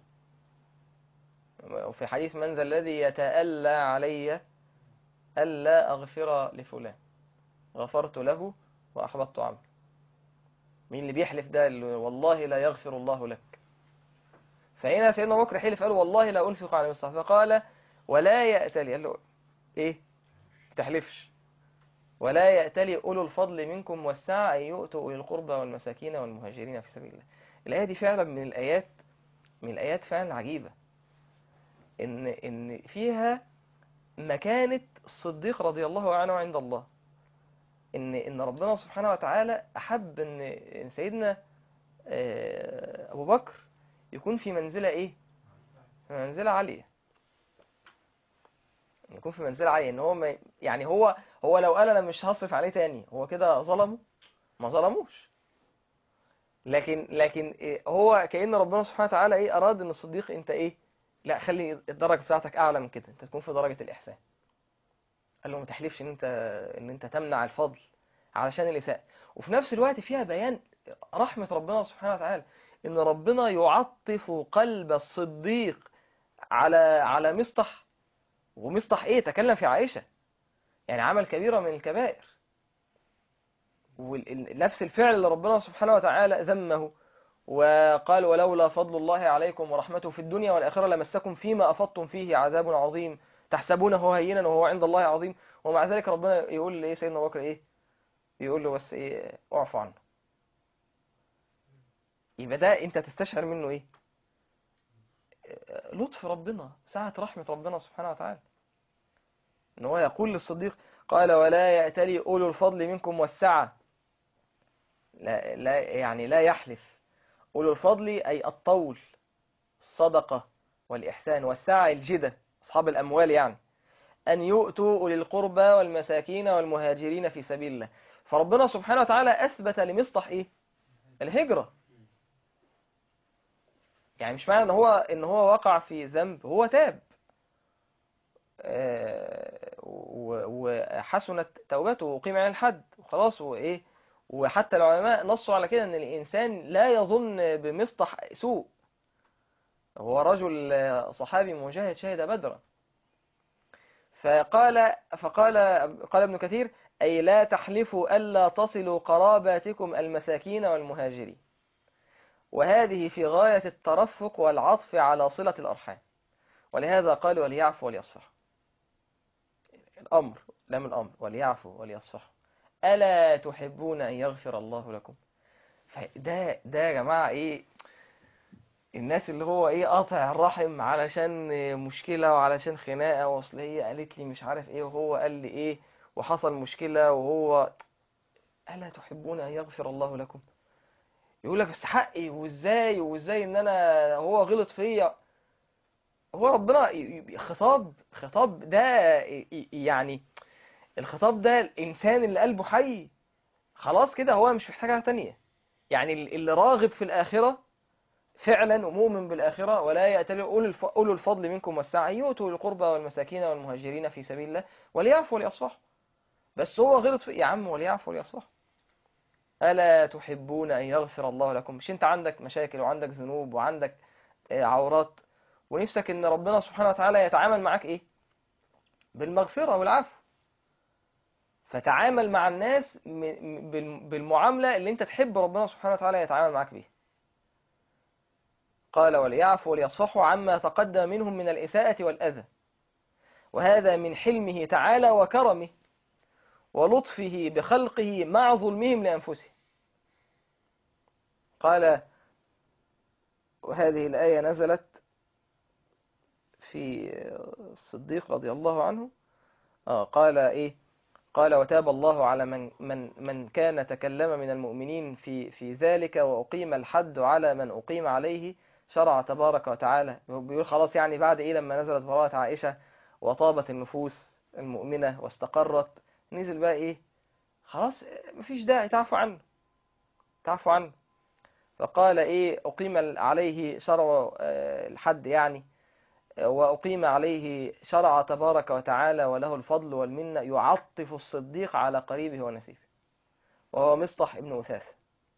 وفي حديث من ذا الذي يتألى علي ألا أغفر لفلان غفرت له وأحبطت عمله مين اللي بيحلف ده اللي والله لا يغفر الله لك فهنا سيدنا أبو بكر حلف قال والله لا أنفق على مصطفى فقال ولا يأتلي قال له إيه تحلفش ولا يأتلي أولو الفضل منكم والسعة أن يؤتوا أولي القربى والمساكين والمهاجرين في سبيل الله الآية دي فعلا من الآيات من الآيات فعلا عجيبة إن إن فيها مكانة الصديق رضي الله عنه عند الله إن إن ربنا سبحانه وتعالى أحب إن إن سيدنا آه، أبو بكر يكون في منزلة إيه؟ في منزلة عالية يكون في منزلة عالية إن هو ما يعني هو هو لو قال أنا مش هصرف عليه تاني هو كده ظلمه ما ظلموش لكن لكن إيه هو كأن ربنا سبحانه وتعالى ايه اراد ان الصديق انت ايه لا خلي الدرجه بتاعتك اعلى من كده انت تكون في درجه الاحسان قال له ما تحلفش ان انت ان انت تمنع الفضل علشان الاساءه وفي نفس الوقت فيها بيان رحمه ربنا سبحانه وتعالى ان ربنا يعطف قلب الصديق على على مصطح ومصطح ايه تكلم في عائشه يعني عمل كبيره من الكبائر ونفس الفعل اللي ربنا سبحانه وتعالى ذمه وقال ولولا فضل الله عليكم ورحمته في الدنيا والآخرة لمسكم فيما أفضتم فيه عذاب عظيم تحسبونه هينا وهو عند الله عظيم ومع ذلك ربنا يقول لإيه سيدنا أبو بكر إيه يقول له بس إيه اعفو عنه يبقى ده أنت تستشعر منه إيه لطف ربنا سعة رحمة ربنا سبحانه وتعالى إن هو يقول للصديق قال ولا يأتلي أولو الفضل منكم والسعة لا, لا يعني لا يحلف أولو الفضل أي الطول الصدقة والإحسان والسعة الجدة أصحاب الأموال يعني أن يؤتوا أولي القربى والمساكين والمهاجرين في سبيل الله فربنا سبحانه وتعالى أثبت لمصطح إيه الهجرة يعني مش معنى إن هو إن هو وقع في ذنب هو تاب آه، و- وحسنت توبته وقيم عليه الحد وخلاص وإيه وحتى العلماء نصوا على كده ان الانسان لا يظن بمصطح سوء هو رجل صحابي مجاهد شهد بدرا فقال فقال قال ابن كثير اي لا تحلفوا الا تصلوا قراباتكم المساكين والمهاجرين وهذه في غاية الترفق والعطف على صلة الأرحام ولهذا قال وليعفوا وليصفحوا الأمر لم الأمر وليعفوا وليصفحوا ألا تحبون أن يغفر الله لكم فده ده يا جماعة إيه الناس اللي هو إيه قاطع الرحم علشان مشكلة وعلشان خناقة وأصل هي قالت لي مش عارف إيه وهو قال لي إيه وحصل مشكلة وهو ألا تحبون أن يغفر الله لكم يقول لك بس حقي وإزاي وإزاي إن أنا هو غلط فيا هو ربنا ي- ي- خطاب خطاب ده ي- يعني الخطاب ده الإنسان اللي قلبه حي خلاص كده هو مش محتاج حاجة تانية يعني ال- اللي راغب في الآخرة فعلا ومؤمن بالآخرة ولا يأتل أولو الف- أولو الفضل منكم والسعة يؤتوا القربى والمساكين والمهاجرين في سبيل الله وليعفوا وليصفحوا بس هو غلط في يا عم وليعفوا وليصفحوا ألا تحبون أن يغفر الله لكم مش أنت عندك مشاكل وعندك ذنوب وعندك آه، عورات ونفسك ان ربنا سبحانه وتعالى يتعامل معاك ايه بالمغفرة والعفو فتعامل مع الناس م- م- بال- بالمعاملة اللي انت تحب ربنا سبحانه وتعالى يتعامل معاك بيها قال وليعفوا وليصفحوا عما تقدم منهم من الإساءة والأذى وهذا من حلمه تعالى وكرمه ولطفه بخلقه مع ظلمهم لأنفسهم قال وهذه الآية نزلت في الصديق رضي الله عنه آه قال إيه قال وتاب الله على من من من كان تكلم من المؤمنين في في ذلك وأقيم الحد على من أقيم عليه شرع تبارك وتعالى بيقول خلاص يعني بعد إيه لما نزلت براءة عائشة وطابت النفوس المؤمنة واستقرت نزل بقى إيه خلاص مفيش داعي تعفو عنه تعفو عنه فقال إيه أقيم عليه شرع آه، الحد يعني وأقيم عليه شرع تبارك وتعالى وله الفضل والمنة يعطف الصديق على قريبه ونسيبه وهو مصطح ابن وثاث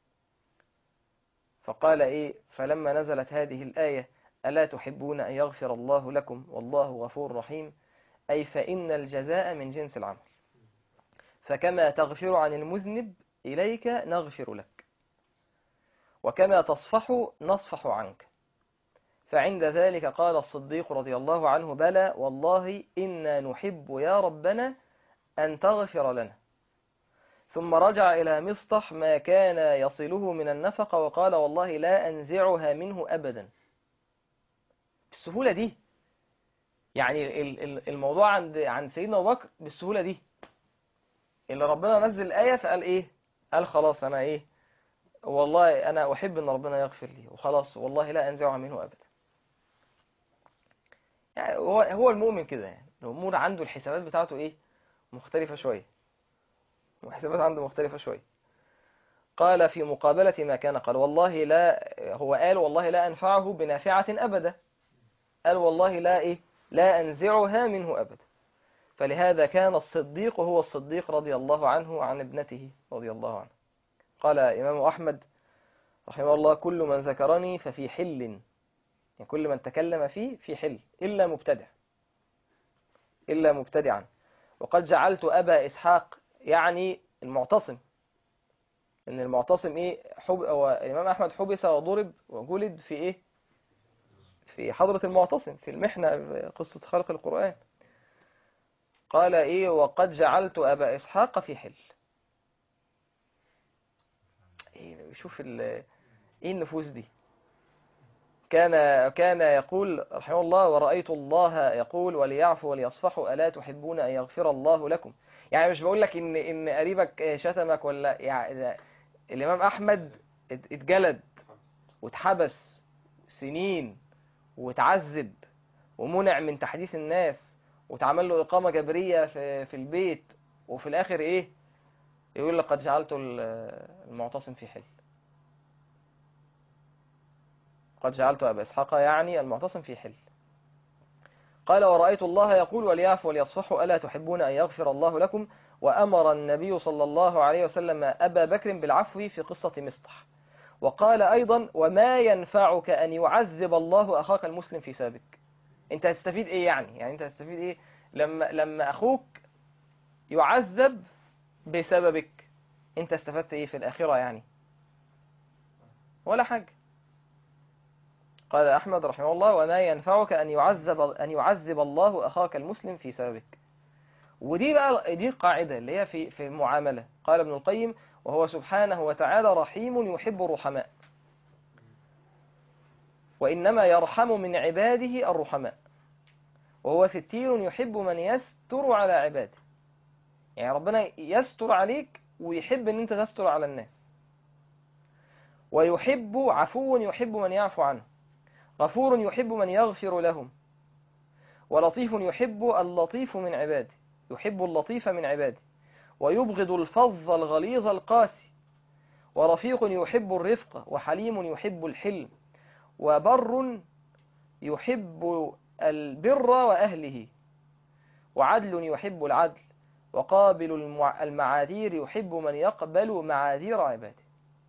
فقال إيه فلما نزلت هذه الآية ألا تحبون أن يغفر الله لكم والله غفور رحيم أي فإن الجزاء من جنس العمل فكما تغفر عن المذنب إليك نغفر لك وكما تصفح نصفح عنك فعند ذلك قال الصديق رضي الله عنه بلى والله إنا نحب يا ربنا أن تغفر لنا ثم رجع إلى مصطح ما كان يصله من النفقة وقال والله لا أنزعها منه أبدا بالسهولة دي يعني ال- ال- الموضوع عند عند سيدنا أبو بكر بالسهولة دي اللي ربنا نزل الآية فقال إيه قال خلاص أنا إيه والله أنا أحب أن ربنا يغفر لي وخلاص والله لا أنزعها منه أبدا يعني هو هو المؤمن كده يعني الأمور عنده الحسابات بتاعته إيه مختلفة شوية الحسابات عنده مختلفة شوية قال في مقابلة ما كان قال والله لا هو قال والله لا أنفعه بنافعة أبدا قال والله لا إيه لا أنزعها منه أبدا فلهذا كان الصديق هو الصديق رضي الله عنه عن ابنته رضي الله عنه قال إمام أحمد رحمه الله كل من ذكرني ففي حل يعني كل من تكلم فيه في حل إلا مبتدع إلا مبتدعا وقد جعلت أبا إسحاق يعني المعتصم إن المعتصم إيه حب هو الإمام أحمد حبس وضرب وجلد في إيه في حضرة المعتصم في المحنة قصة خلق القرآن قال إيه وقد جعلت أبا إسحاق في حل إيه شوف ال- إيه النفوس دي كان كان يقول رحمه الله ورأيت الله يقول وليعفوا وليصفحوا ألا تحبون أن يغفر الله لكم يعني مش بقول لك إن إن قريبك شتمك ولا يعني ده الإمام أحمد ات- اتجلد واتحبس سنين واتعذب ومنع من تحديث الناس واتعمل له إقامة جبرية في في البيت وفي الآخر إيه يقول لقد جعلت ال- المعتصم في حل قد جعلت أبا إسحاق يعني المعتصم في حل قال ورأيت الله يقول وليعفوا وليصفحوا ألا تحبون أن يغفر الله لكم وأمر النبي صلى الله عليه وسلم أبا بكر بالعفو في قصة مصطح وقال أيضا وما ينفعك أن يعذب الله أخاك المسلم في سابك أنت هتستفيد إيه يعني يعني أنت هتستفيد إيه لما, لما أخوك يعذب بسببك أنت استفدت إيه في الآخرة يعني ولا حاجة قال أحمد رحمه الله وما ينفعك أن يعذب أن يعذب الله أخاك المسلم في سببك ودي بقى دي قاعدة اللي هي في في المعاملة قال ابن القيم وهو سبحانه وتعالى رحيم يحب الرحماء وإنما يرحم من عباده الرحماء وهو ستير يحب من يستر على عباده يعني ربنا يستر عليك ويحب ان انت تستر على الناس ويحب عفو يحب من يعفو عنه غفور يحب من يغفر لهم ولطيف يحب اللطيف من عباده يحب اللطيف من عباده ويبغض الفظ الغليظ القاسي ورفيق يحب الرفق وحليم يحب الحلم وبر يحب البر وأهله وعدل يحب العدل وقابل المع- المعاذير يحب من يقبل معاذير عباده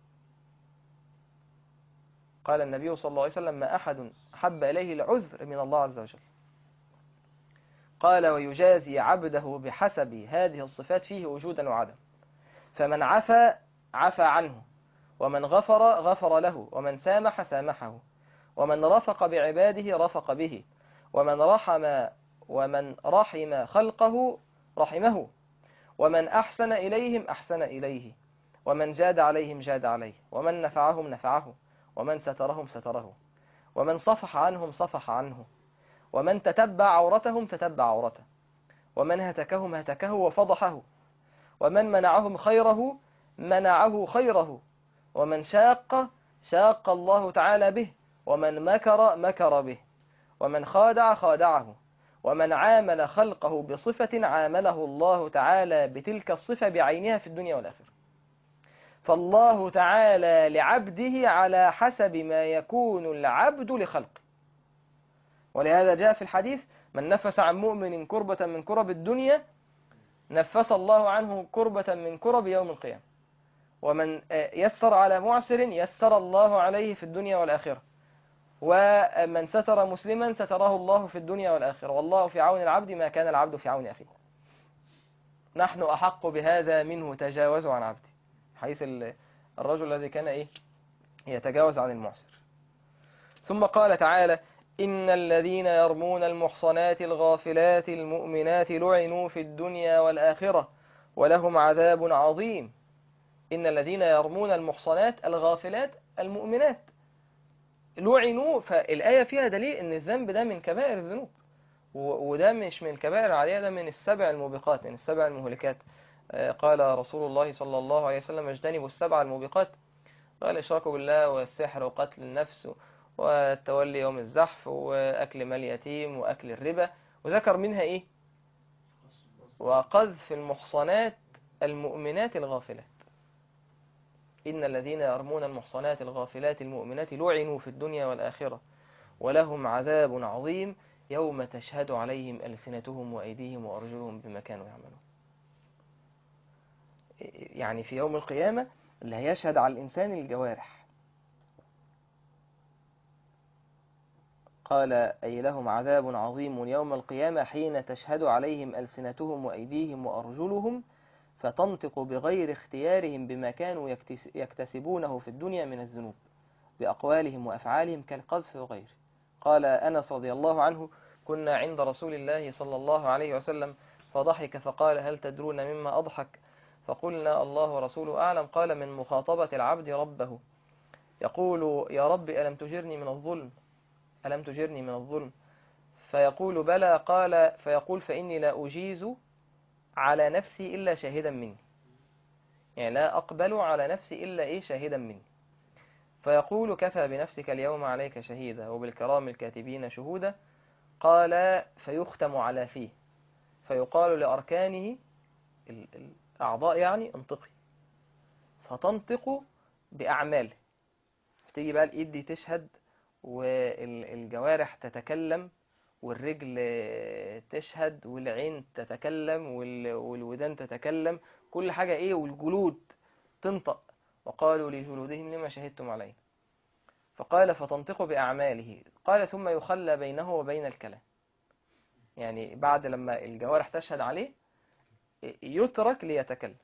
قال النبي صلى الله عليه وسلم ما أحد أحب إليه العذر من الله عز وجل قال ويجازي عبده بحسب هذه الصفات فيه وجودا وعدم فمن عفا عفى عنه ومن غفر غفر له ومن سامح سامحه ومن رفق بعباده رفق به ومن رحم ومن رحم خلقه رحمه ومن أحسن إليهم أحسن إليه ومن جاد عليهم جاد عليه ومن نفعهم نفعه ومن سترهم ستره ومن صفح عنهم صفح عنه ومن تتبع عورتهم تتبع عورته ومن هتكهم هتكه وفضحه ومن منعهم خيره منعه خيره ومن شاق شاق الله تعالى به ومن مكر مكر به ومن خادع خادعه ومن عامل خلقه بصفة عامله الله تعالى بتلك الصفة بعينها في الدنيا والآخرة فالله تعالى لعبده على حسب ما يكون العبد لخلقه ولهذا جاء في الحديث من نفس عن مؤمن كربة من كرب الدنيا نفس الله عنه كربة من كرب يوم القيامة ومن يسر على معسر يسر الله عليه في الدنيا والآخرة ومن ستر مسلما ستره الله في الدنيا والآخرة والله في عون العبد ما كان العبد في عون أخيه نحن أحق بهذا منه تجاوزوا عن عبده حيث الرجل الذي كان إيه يتجاوز عن المعسر ثم قال تعالى إن الذين يرمون المحصنات الغافلات المؤمنات لعنوا في الدنيا والآخرة ولهم عذاب عظيم إن الذين يرمون المحصنات الغافلات المؤمنات لعنوا فالآية فيها دليل إن الذنب ده من كبائر الذنوب و- وده مش من الكبائر العادية ده من السبع الموبقات من السبع المهلكات آه، قال رسول الله صلى الله عليه وسلم اجتنبوا السبع الموبقات قال الإشراك بالله والسحر وقتل النفس والتولي يوم الزحف وأكل مال يتيم وأكل الربا وذكر منها إيه وقذف المحصنات المؤمنات الغافلات إن الذين يرمون المحصنات الغافلات المؤمنات لعنوا في الدنيا والآخرة ولهم عذاب عظيم يوم تشهد عليهم ألسنتهم وأيديهم وأرجلهم بما كانوا يعملون يعني في يوم القيامة اللي هيشهد على الإنسان الجوارح قال أي لهم عذاب عظيم يوم القيامة حين تشهد عليهم ألسنتهم وأيديهم وأرجلهم فتنطق بغير اختيارهم بما كانوا يكتس- يكتسبونه في الدنيا من الذنوب بأقوالهم وأفعالهم كالقذف وغيره قال أنس رضي الله عنه كنا عند رسول الله صلى الله عليه وسلم فضحك فقال هل تدرون مما أضحك فقلنا الله ورسوله أعلم قال من مخاطبة العبد ربه يقول يا رب ألم تجرني من الظلم ألم تجرني من الظلم فيقول بلى قال فيقول فإني لا أجيز على نفسي إلا شاهدا مني يعني لا أقبل على نفسي إلا إيه شاهدا مني فيقول كفى بنفسك اليوم عليك شهيدا وبالكرام الكاتبين شهودا قال فيختم على فيه فيقال لأركانه ال- الأعضاء يعني انطقي فتنطق بأعماله فتيجي بقى الإيد دي تشهد والجوارح تتكلم والرجل تشهد والعين تتكلم وال- والودان تتكلم كل حاجة ايه والجلود تنطق وقالوا لجلودهم لما شهدتم عليه فقال فتنطق بأعماله قال ثم يخلى بينه وبين الكلام يعني بعد لما الجوارح تشهد عليه يترك ليتكلم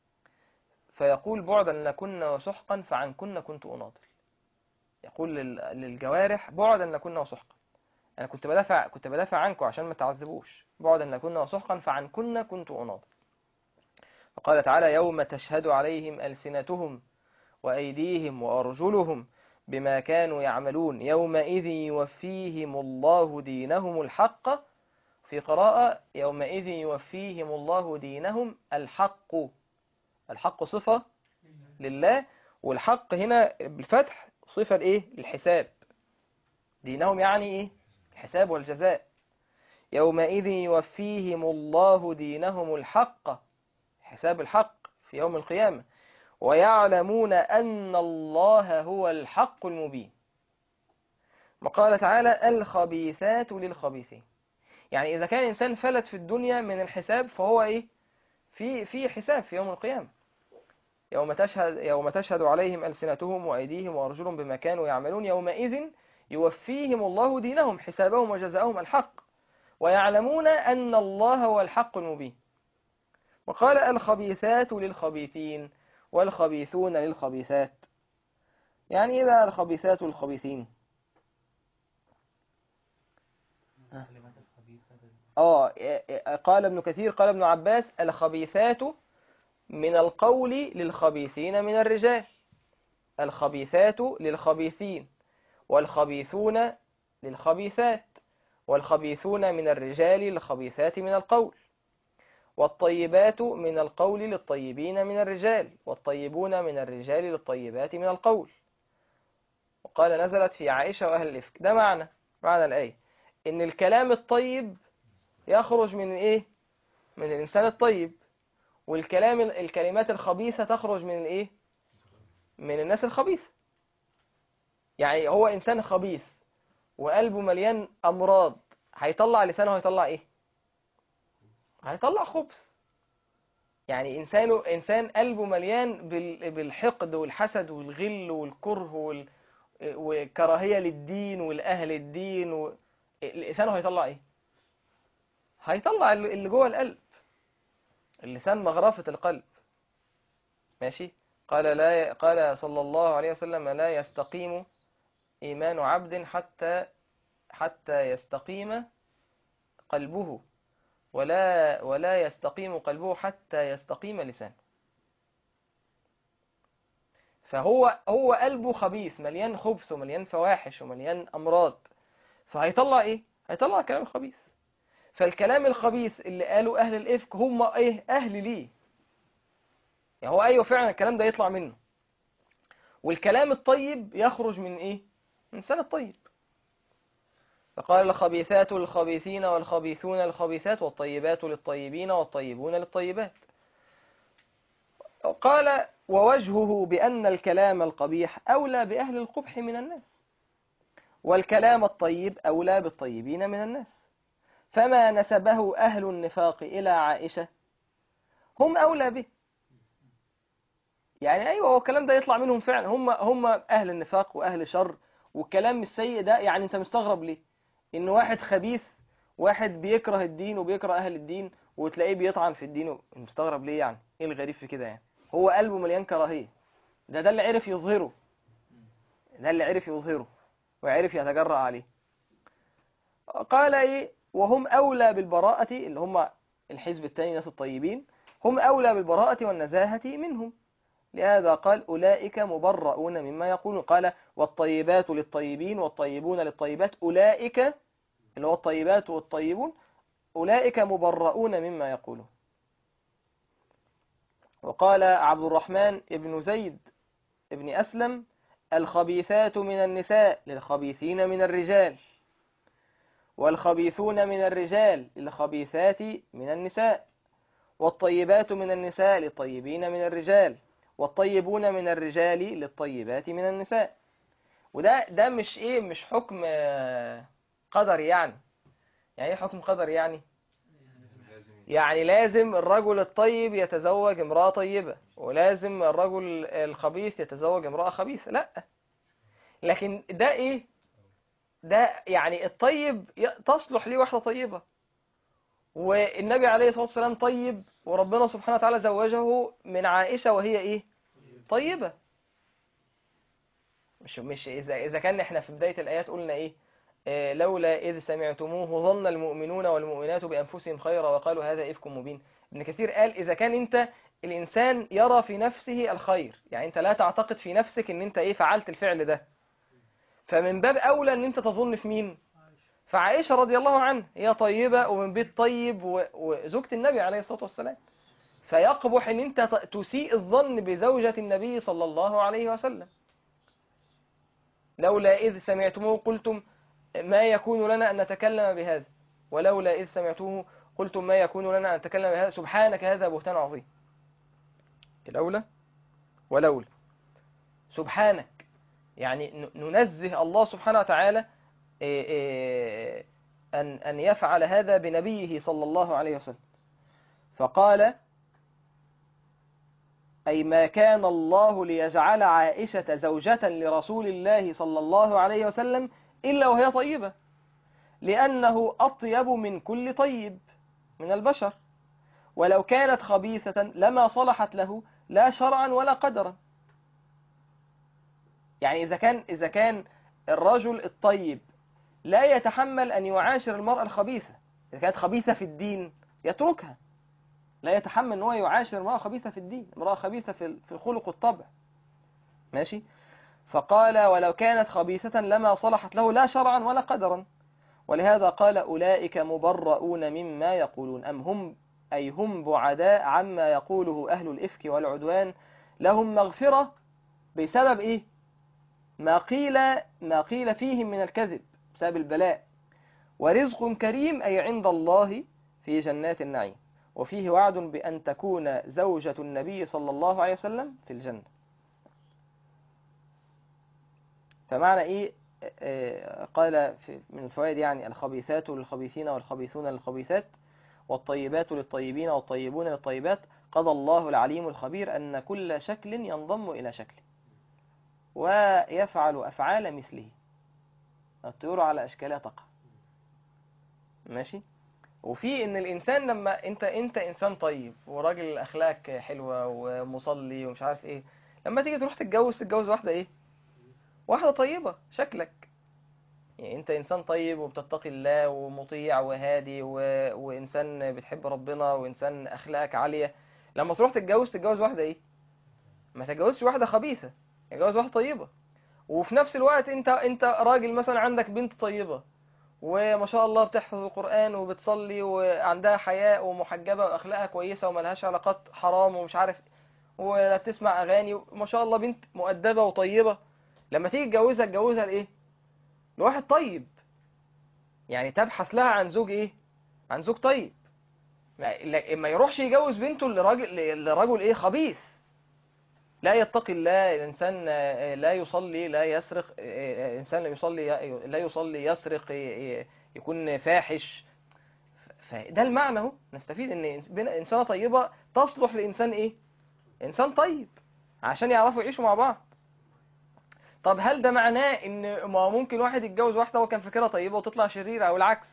فيقول بعدا لكن وسحقا فعنكن كنت أناضل يقول لل- للجوارح بعدا لكن وسحقا انا كنت بدافع كنت بدافع عنكم عشان ما تعذبوش بعدا لكن وسحقا فعنكن كنت اناضل فقال تعالى يوم تشهد عليهم ألسنتهم وأيديهم وأرجلهم بما كانوا يعملون يومئذ يوفيهم الله دينهم الحق في قراءة يومئذ يوفيهم الله دينهم الحق الحق صفة لله والحق هنا بالفتح صفة ايه الحساب دينهم يعني ايه الحساب والجزاء يومئذ يوفيهم الله دينهم الحق حساب الحق في يوم القيامة ويعلمون أن الله هو الحق المبين وقال تعالى الخبيثات للخبيثين يعني إذا كان إنسان فلت في الدنيا من الحساب فهو إيه في في حساب في يوم القيامة يوم تشهد يوم تشهد عليهم ألسنتهم وأيديهم وأرجلهم بما كانوا يعملون يومئذ يوفيهم الله دينهم حسابهم وجزاءهم الحق ويعلمون أن الله هو الحق المبين وقال الخبيثات للخبيثين والخبيثون للخبيثات يعني إيه بقى الخبيثات للخبيثين اه قال ابن كثير قال ابن عباس الخبيثات من القول للخبيثين من الرجال الخبيثات للخبيثين والخبيثون للخبيثات والخبيثون من الرجال للخبيثات من القول والطيبات من القول للطيبين من الرجال والطيبون من الرجال للطيبات من القول وقال نزلت في عائشة وأهل الإفك ده معنى معنى الآية إن الكلام الطيب يخرج من إيه من الإنسان الطيب والكلام الكلمات الخبيثة تخرج من الإيه من الناس الخبيثة يعني هو إنسان خبيث وقلبه مليان أمراض هيطلع لسانه هيطلع إيه هيطلع خبث يعني إنسانه إنسان قلبه مليان بال- بالحقد والحسد والغل والكره وال... والكراهية للدين والأهل الدين و... لسانه هيطلع إيه هيطلع اللي اللي جوه القلب اللسان مغرفة القلب ماشي قال لا قال صلى الله عليه وسلم لا يستقيم إيمان عبد حتى حتى يستقيم قلبه ولا ولا يستقيم قلبه حتى يستقيم لسانه فهو هو قلبه خبيث مليان خبث ومليان فواحش ومليان امراض فهيطلع ايه هيطلع كلام خبيث فالكلام الخبيث اللي قاله اهل الافك هم ايه اهل ليه يعني هو ايوه فعلا الكلام ده يطلع منه والكلام الطيب يخرج من ايه من لسان الطيب فقال الخبيثات للخبيثين والخبيثون للخبيثات والطيبات للطيبين والطيبون للطيبات قال ووجهه بأن الكلام القبيح أولى بأهل القبح من الناس والكلام الطيب أولى بالطيبين من الناس فما نسبه أهل النفاق إلى عائشة هم أولى به يعني أيوة هو الكلام ده يطلع منهم فعلا هم هم أهل النفاق وأهل شر والكلام السيء ده يعني أنت مستغرب ليه إن واحد خبيث واحد بيكره الدين وبيكره أهل الدين وتلاقيه بيطعن في الدين مستغرب ليه يعني إيه الغريب في كده يعني هو قلبه مليان كراهية ده ده اللي عرف يظهره ده اللي عرف يظهره وعرف يتجرأ عليه قال ايه وهم أولى بالبراءة اللي هم الحزب الثاني ناس الطيبين هم أولى بالبراءة والنزاهة منهم لهذا قال أولئك مبرؤون مما يقولون قال والطيبات للطيبين والطيبون للطيبات أولئك اللي هو الطيبات والطيبون أولئك مبرؤون مما يقولون وقال عبد الرحمن ابن زيد ابن أسلم الخبيثات من النساء للخبيثين من الرجال والخبيثون من الرجال للخبيثات من النساء والطيبات من النساء للطيبين من الرجال والطيبون من الرجال للطيبات من النساء وده ده مش ايه مش حكم قدري يعني يعني ايه حكم قدري يعني يعني لازم الرجل الطيب يتزوج امرأة طيبة ولازم الرجل الخبيث يتزوج امرأة خبيثة لا لكن ده ايه ده يعني الطيب تصلح ليه واحدة طيبة والنبي عليه الصلاة والسلام طيب وربنا سبحانه وتعالى زوجه من عائشة وهي ايه طيبة مش مش اذا اذا كان احنا في بداية الايات قلنا ايه آه لولا إذ سمعتموه ظن المؤمنون والمؤمنات بأنفسهم خيرا وقالوا هذا إفك مبين ابن كثير قال إذا كان أنت الإنسان يرى في نفسه الخير يعني أنت لا تعتقد في نفسك أن أنت إيه فعلت الفعل ده فمن باب أولى أن أنت تظن في مين فعائشة رضي الله عنها هي طيبة ومن بيت طيب وزوجة النبي عليه الصلاة والسلام فيقبح أن أنت تسيء الظن بزوجة النبي صلى الله عليه وسلم لولا إذ سمعتموه قلتم ما يكون لنا أن نتكلم بهذا ولولا إذ سمعتوه قلتم ما يكون لنا أن نتكلم بهذا سبحانك هذا بهتان عظيم الأولى ولولا سبحانك يعني ننزه الله سبحانه وتعالى أن أن يفعل هذا بنبيه صلى الله عليه وسلم فقال أي ما كان الله ليجعل عائشة زوجة لرسول الله صلى الله عليه وسلم إلا وهي طيبة لأنه أطيب من كل طيب من البشر ولو كانت خبيثة لما صلحت له لا شرعا ولا قدرا يعني إذا كان إذا كان الرجل الطيب لا يتحمل أن يعاشر المرأة الخبيثة إذا كانت خبيثة في الدين يتركها لا يتحمل أن هو يعاشر امرأة خبيثة في الدين امرأة خبيثة في الخلق والطبع ماشي فقال ولو كانت خبيثة لما صلحت له لا شرعا ولا قدرا ولهذا قال أولئك مبرؤون مما يقولون أم هم أي هم بعداء عما يقوله أهل الإفك والعدوان لهم مغفرة بسبب إيه ما قيل ما قيل فيهم من الكذب بسبب البلاء ورزق كريم أي عند الله في جنات النعيم وفيه وعد بأن تكون زوجة النبي صلى الله عليه وسلم في الجنة فمعنى إيه قال من الفوائد يعني الخبيثات للخبيثين والخبيثون للخبيثات والطيبات للطيبين والطيبون للطيبات قضى الله العليم الخبير أن كل شكل ينضم إلى شكل ويفعل أفعال مثله الطيور على أشكالها تقع ماشي وفي ان الانسان لما انت انت انسان طيب وراجل اخلاق حلوه ومصلي ومش عارف ايه لما تيجي تروح تتجوز تتجوز واحده ايه واحده طيبه شكلك يعني انت انسان طيب وبتتقي الله ومطيع وهادي و... وانسان بتحب ربنا وانسان اخلاقك عالية لما تروح تتجوز تتجوز واحدة ايه ما تتجوزش واحدة خبيثة تتجوز واحدة طيبة وفي نفس الوقت انت انت راجل مثلا عندك بنت طيبة وما شاء الله بتحفظ القرآن وبتصلي وعندها حياء ومحجبة واخلاقها كويسة وملهاش علاقات حرام ومش عارف ولا بتسمع اغاني وما شاء الله بنت مؤدبة وطيبة لما تيجي تجوزها تجوزها لايه لواحد طيب يعني تبحث لها عن زوج ايه عن زوج طيب ما ما يروحش يجوز بنته لراجل لرجل ايه خبيث لا يتقي الله الانسان لا يصلي لا يسرق انسان لا يصلي لا يصلي يسرق يكون فاحش فده المعنى اهو نستفيد ان انسانه طيبه تصلح لانسان ايه انسان طيب عشان يعرفوا يعيشوا مع بعض طب هل ده معناه ان ما ممكن واحد يتجوز واحده وكان فاكرها طيبه وتطلع شريره او العكس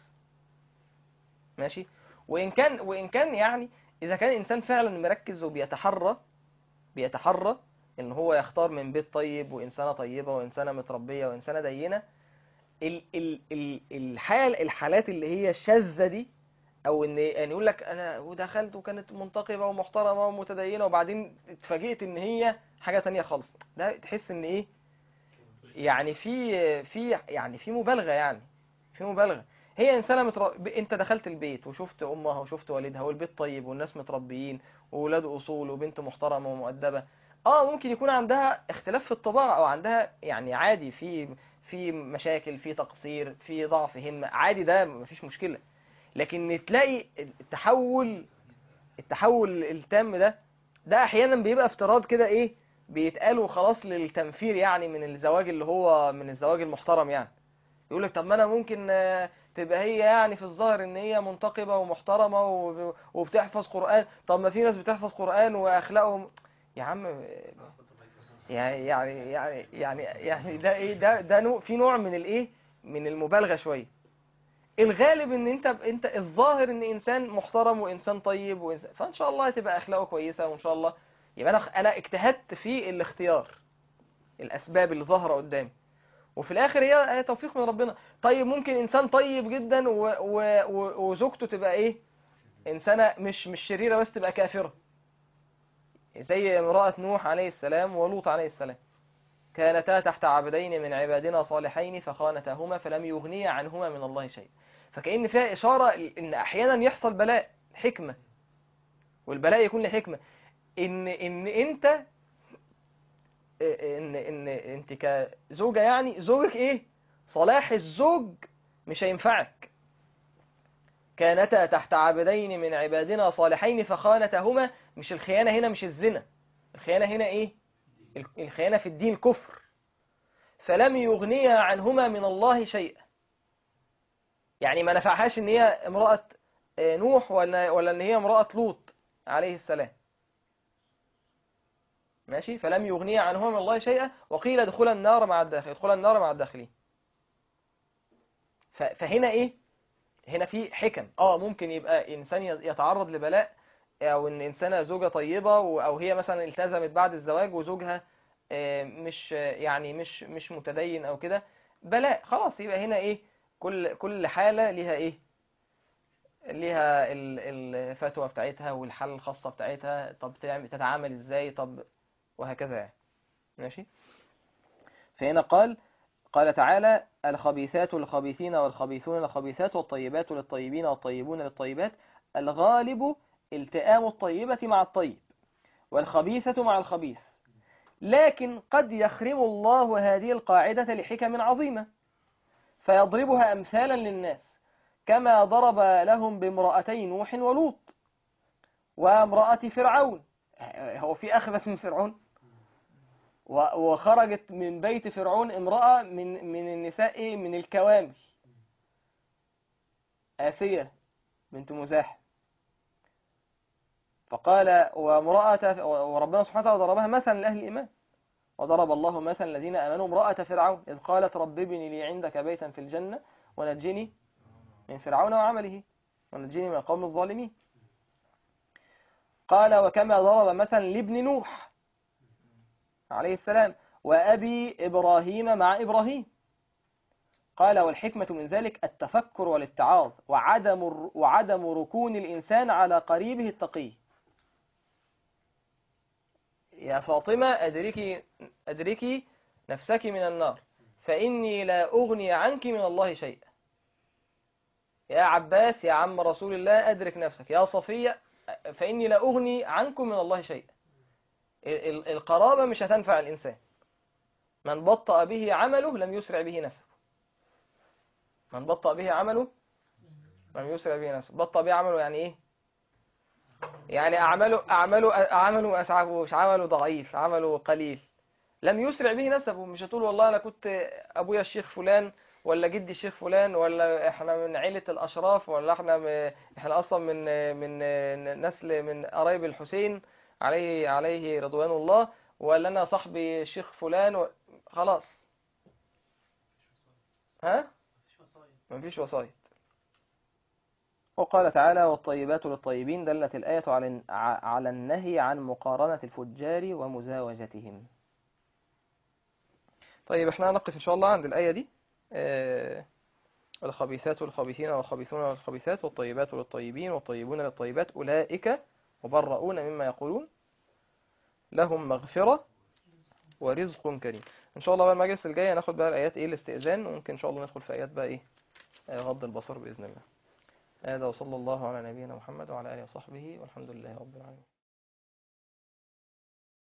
ماشي وان كان وان كان يعني اذا كان انسان فعلا مركز وبيتحرى بيتحرى ان هو يختار من بيت طيب وانسانه طيبه وانسانه متربيه وانسانه دينه ال ال ال الحال الحالات اللي هي الشاذه دي او ان يعني يقول لك انا ودخلت وكانت منتقبه ومحترمه ومتدينه وبعدين اتفاجئت ان هي حاجه تانية خالص ده تحس ان ايه يعني في في يعني في مبالغه يعني في مبالغه هي انسانه متر... انت دخلت البيت وشفت امها وشفت والدها والبيت طيب والناس متربيين واولاد اصول وبنت محترمه ومؤدبه اه ممكن يكون عندها اختلاف في الطباع او عندها يعني عادي في في مشاكل في تقصير في ضعف همه عادي ده مفيش مشكله لكن تلاقي التحول التحول التام ده ده احيانا بيبقى افتراض كده ايه بيتقالوا خلاص للتنفير يعني من الزواج اللي هو من الزواج المحترم يعني يقول لك طب ما انا ممكن تبقى هي يعني في الظاهر ان هي منتقبة ومحترمة وبتحفظ قرآن طب ما في ناس بتحفظ قرآن واخلاقهم يا عم يعني يعني يعني يعني يعني ده ايه ده ده نوع في نوع من الايه من المبالغة شوية الغالب ان انت انت الظاهر ان انسان محترم وانسان طيب وإنسان فان شاء الله هتبقى اخلاقه كويسة وان شاء الله يبقى انا انا اجتهدت في الاختيار الاسباب اللي ظاهره قدامي وفي الاخر هي توفيق من ربنا طيب ممكن انسان طيب جدا و... و... و... وزوجته تبقى ايه انسانه مش مش شريره بس تبقى كافره زي امراه نوح عليه السلام ولوط عليه السلام كانتا تحت عبدين من عبادنا صالحين فخانتاهما فلم يغنيا عنهما من الله شيء فكأن فيها إشارة إن أحيانا يحصل بلاء حكمة والبلاء يكون لحكمة ان ان انت ان ان انت كزوجة يعني زوجك ايه صلاح الزوج مش هينفعك كانتا تحت عبدين من عبادنا صالحين فخانتهما مش الخيانة هنا مش الزنا الخيانة هنا ايه الخيانة في الدين كفر فلم يغنيا عنهما من الله شيئا يعني ما نفعهاش ان هي امرأة نوح ولا ولا ان هي امرأة لوط عليه السلام ماشي فلم يغني عنهما من الله شيئا وقيل ادخل النار مع الداخل ادخل النار مع الداخلين فهنا ايه هنا في حكم اه ممكن يبقى انسان يتعرض لبلاء او ان انسانه زوجه طيبه او هي مثلا التزمت بعد الزواج وزوجها مش يعني مش مش متدين او كده بلاء خلاص يبقى هنا ايه كل كل حاله ليها ايه ليها الفتوى بتاعتها والحالة الخاصة بتاعتها طب تتعامل ازاي طب وهكذا يعني ماشي فهنا قال قال تعالى الخبيثات للخبيثين والخبيثون للخبيثات والطيبات للطيبين والطيبون للطيبات الغالب التئام الطيبة مع الطيب والخبيثة مع الخبيث لكن قد يخرم الله هذه القاعدة لحكم عظيمة فيضربها أمثالا للناس كما ضرب لهم بامرأتي نوح ولوط وامرأة فرعون هو في أخبث من فرعون وخرجت من بيت فرعون امرأة من من النساء من الكوامل آسية بنت مزاحم فقال وامرأة وربنا سبحانه وتعالى ضربها مثلا لأهل الإيمان وضرب الله مثلا الذين آمنوا امرأة فرعون إذ قالت رب ابني لي عندك بيتا في الجنة ونجني من فرعون وعمله ونجني من القوم الظالمين قال وكما ضرب مثلا لابن نوح عليه السلام وأبي إبراهيم مع إبراهيم قال والحكمة من ذلك التفكر والاتعاظ وعدم الر- وعدم ركون الإنسان على قريبه التقي يا فاطمة أدركي أدركي نفسك من النار فإني لا أغني عنك من الله شيئا يا عباس يا عم رسول الله أدرك نفسك يا صفية فإني لا أغني عنكم من الله شيئا ال- ال- القرابة مش هتنفع الإنسان من بطأ به عمله لم يسرع به نسبه من بطأ به عمله لم يسرع به نسبه بطأ به عمله يعني إيه يعني أعمله أعمله أعمله أسعفه مش عمله ضعيف عمله قليل لم يسرع به نسبه مش هتقول والله أنا كنت أبويا الشيخ فلان ولا جدي الشيخ فلان ولا احنا من عيلة الأشراف ولا احنا م... احنا أصلا من من نسل من قرايب الحسين عليه عليه رضوان الله ولا أنا صاحبي الشيخ فلان و... خلاص ها مفيش وسايط وقال تعالى والطيبات للطيبين دلت الآية على على النهي عن مقارنة الفجار ومزاوجتهم طيب احنا هنقف إن شاء الله عند الآية دي آه، الخبيثات للخبيثين والخبيثون للخبيثات والطيبات للطيبين والطيبون للطيبات أولئك مبرؤون مما يقولون لهم مغفرة ورزق كريم إن شاء الله بقى المجلس الجاي هناخد بقى الآيات إيه الاستئذان وممكن إن شاء الله ندخل في آيات بقى إيه آه، غض البصر بإذن الله هذا وصلى الله على نبينا محمد وعلى آله وصحبه والحمد لله رب العالمين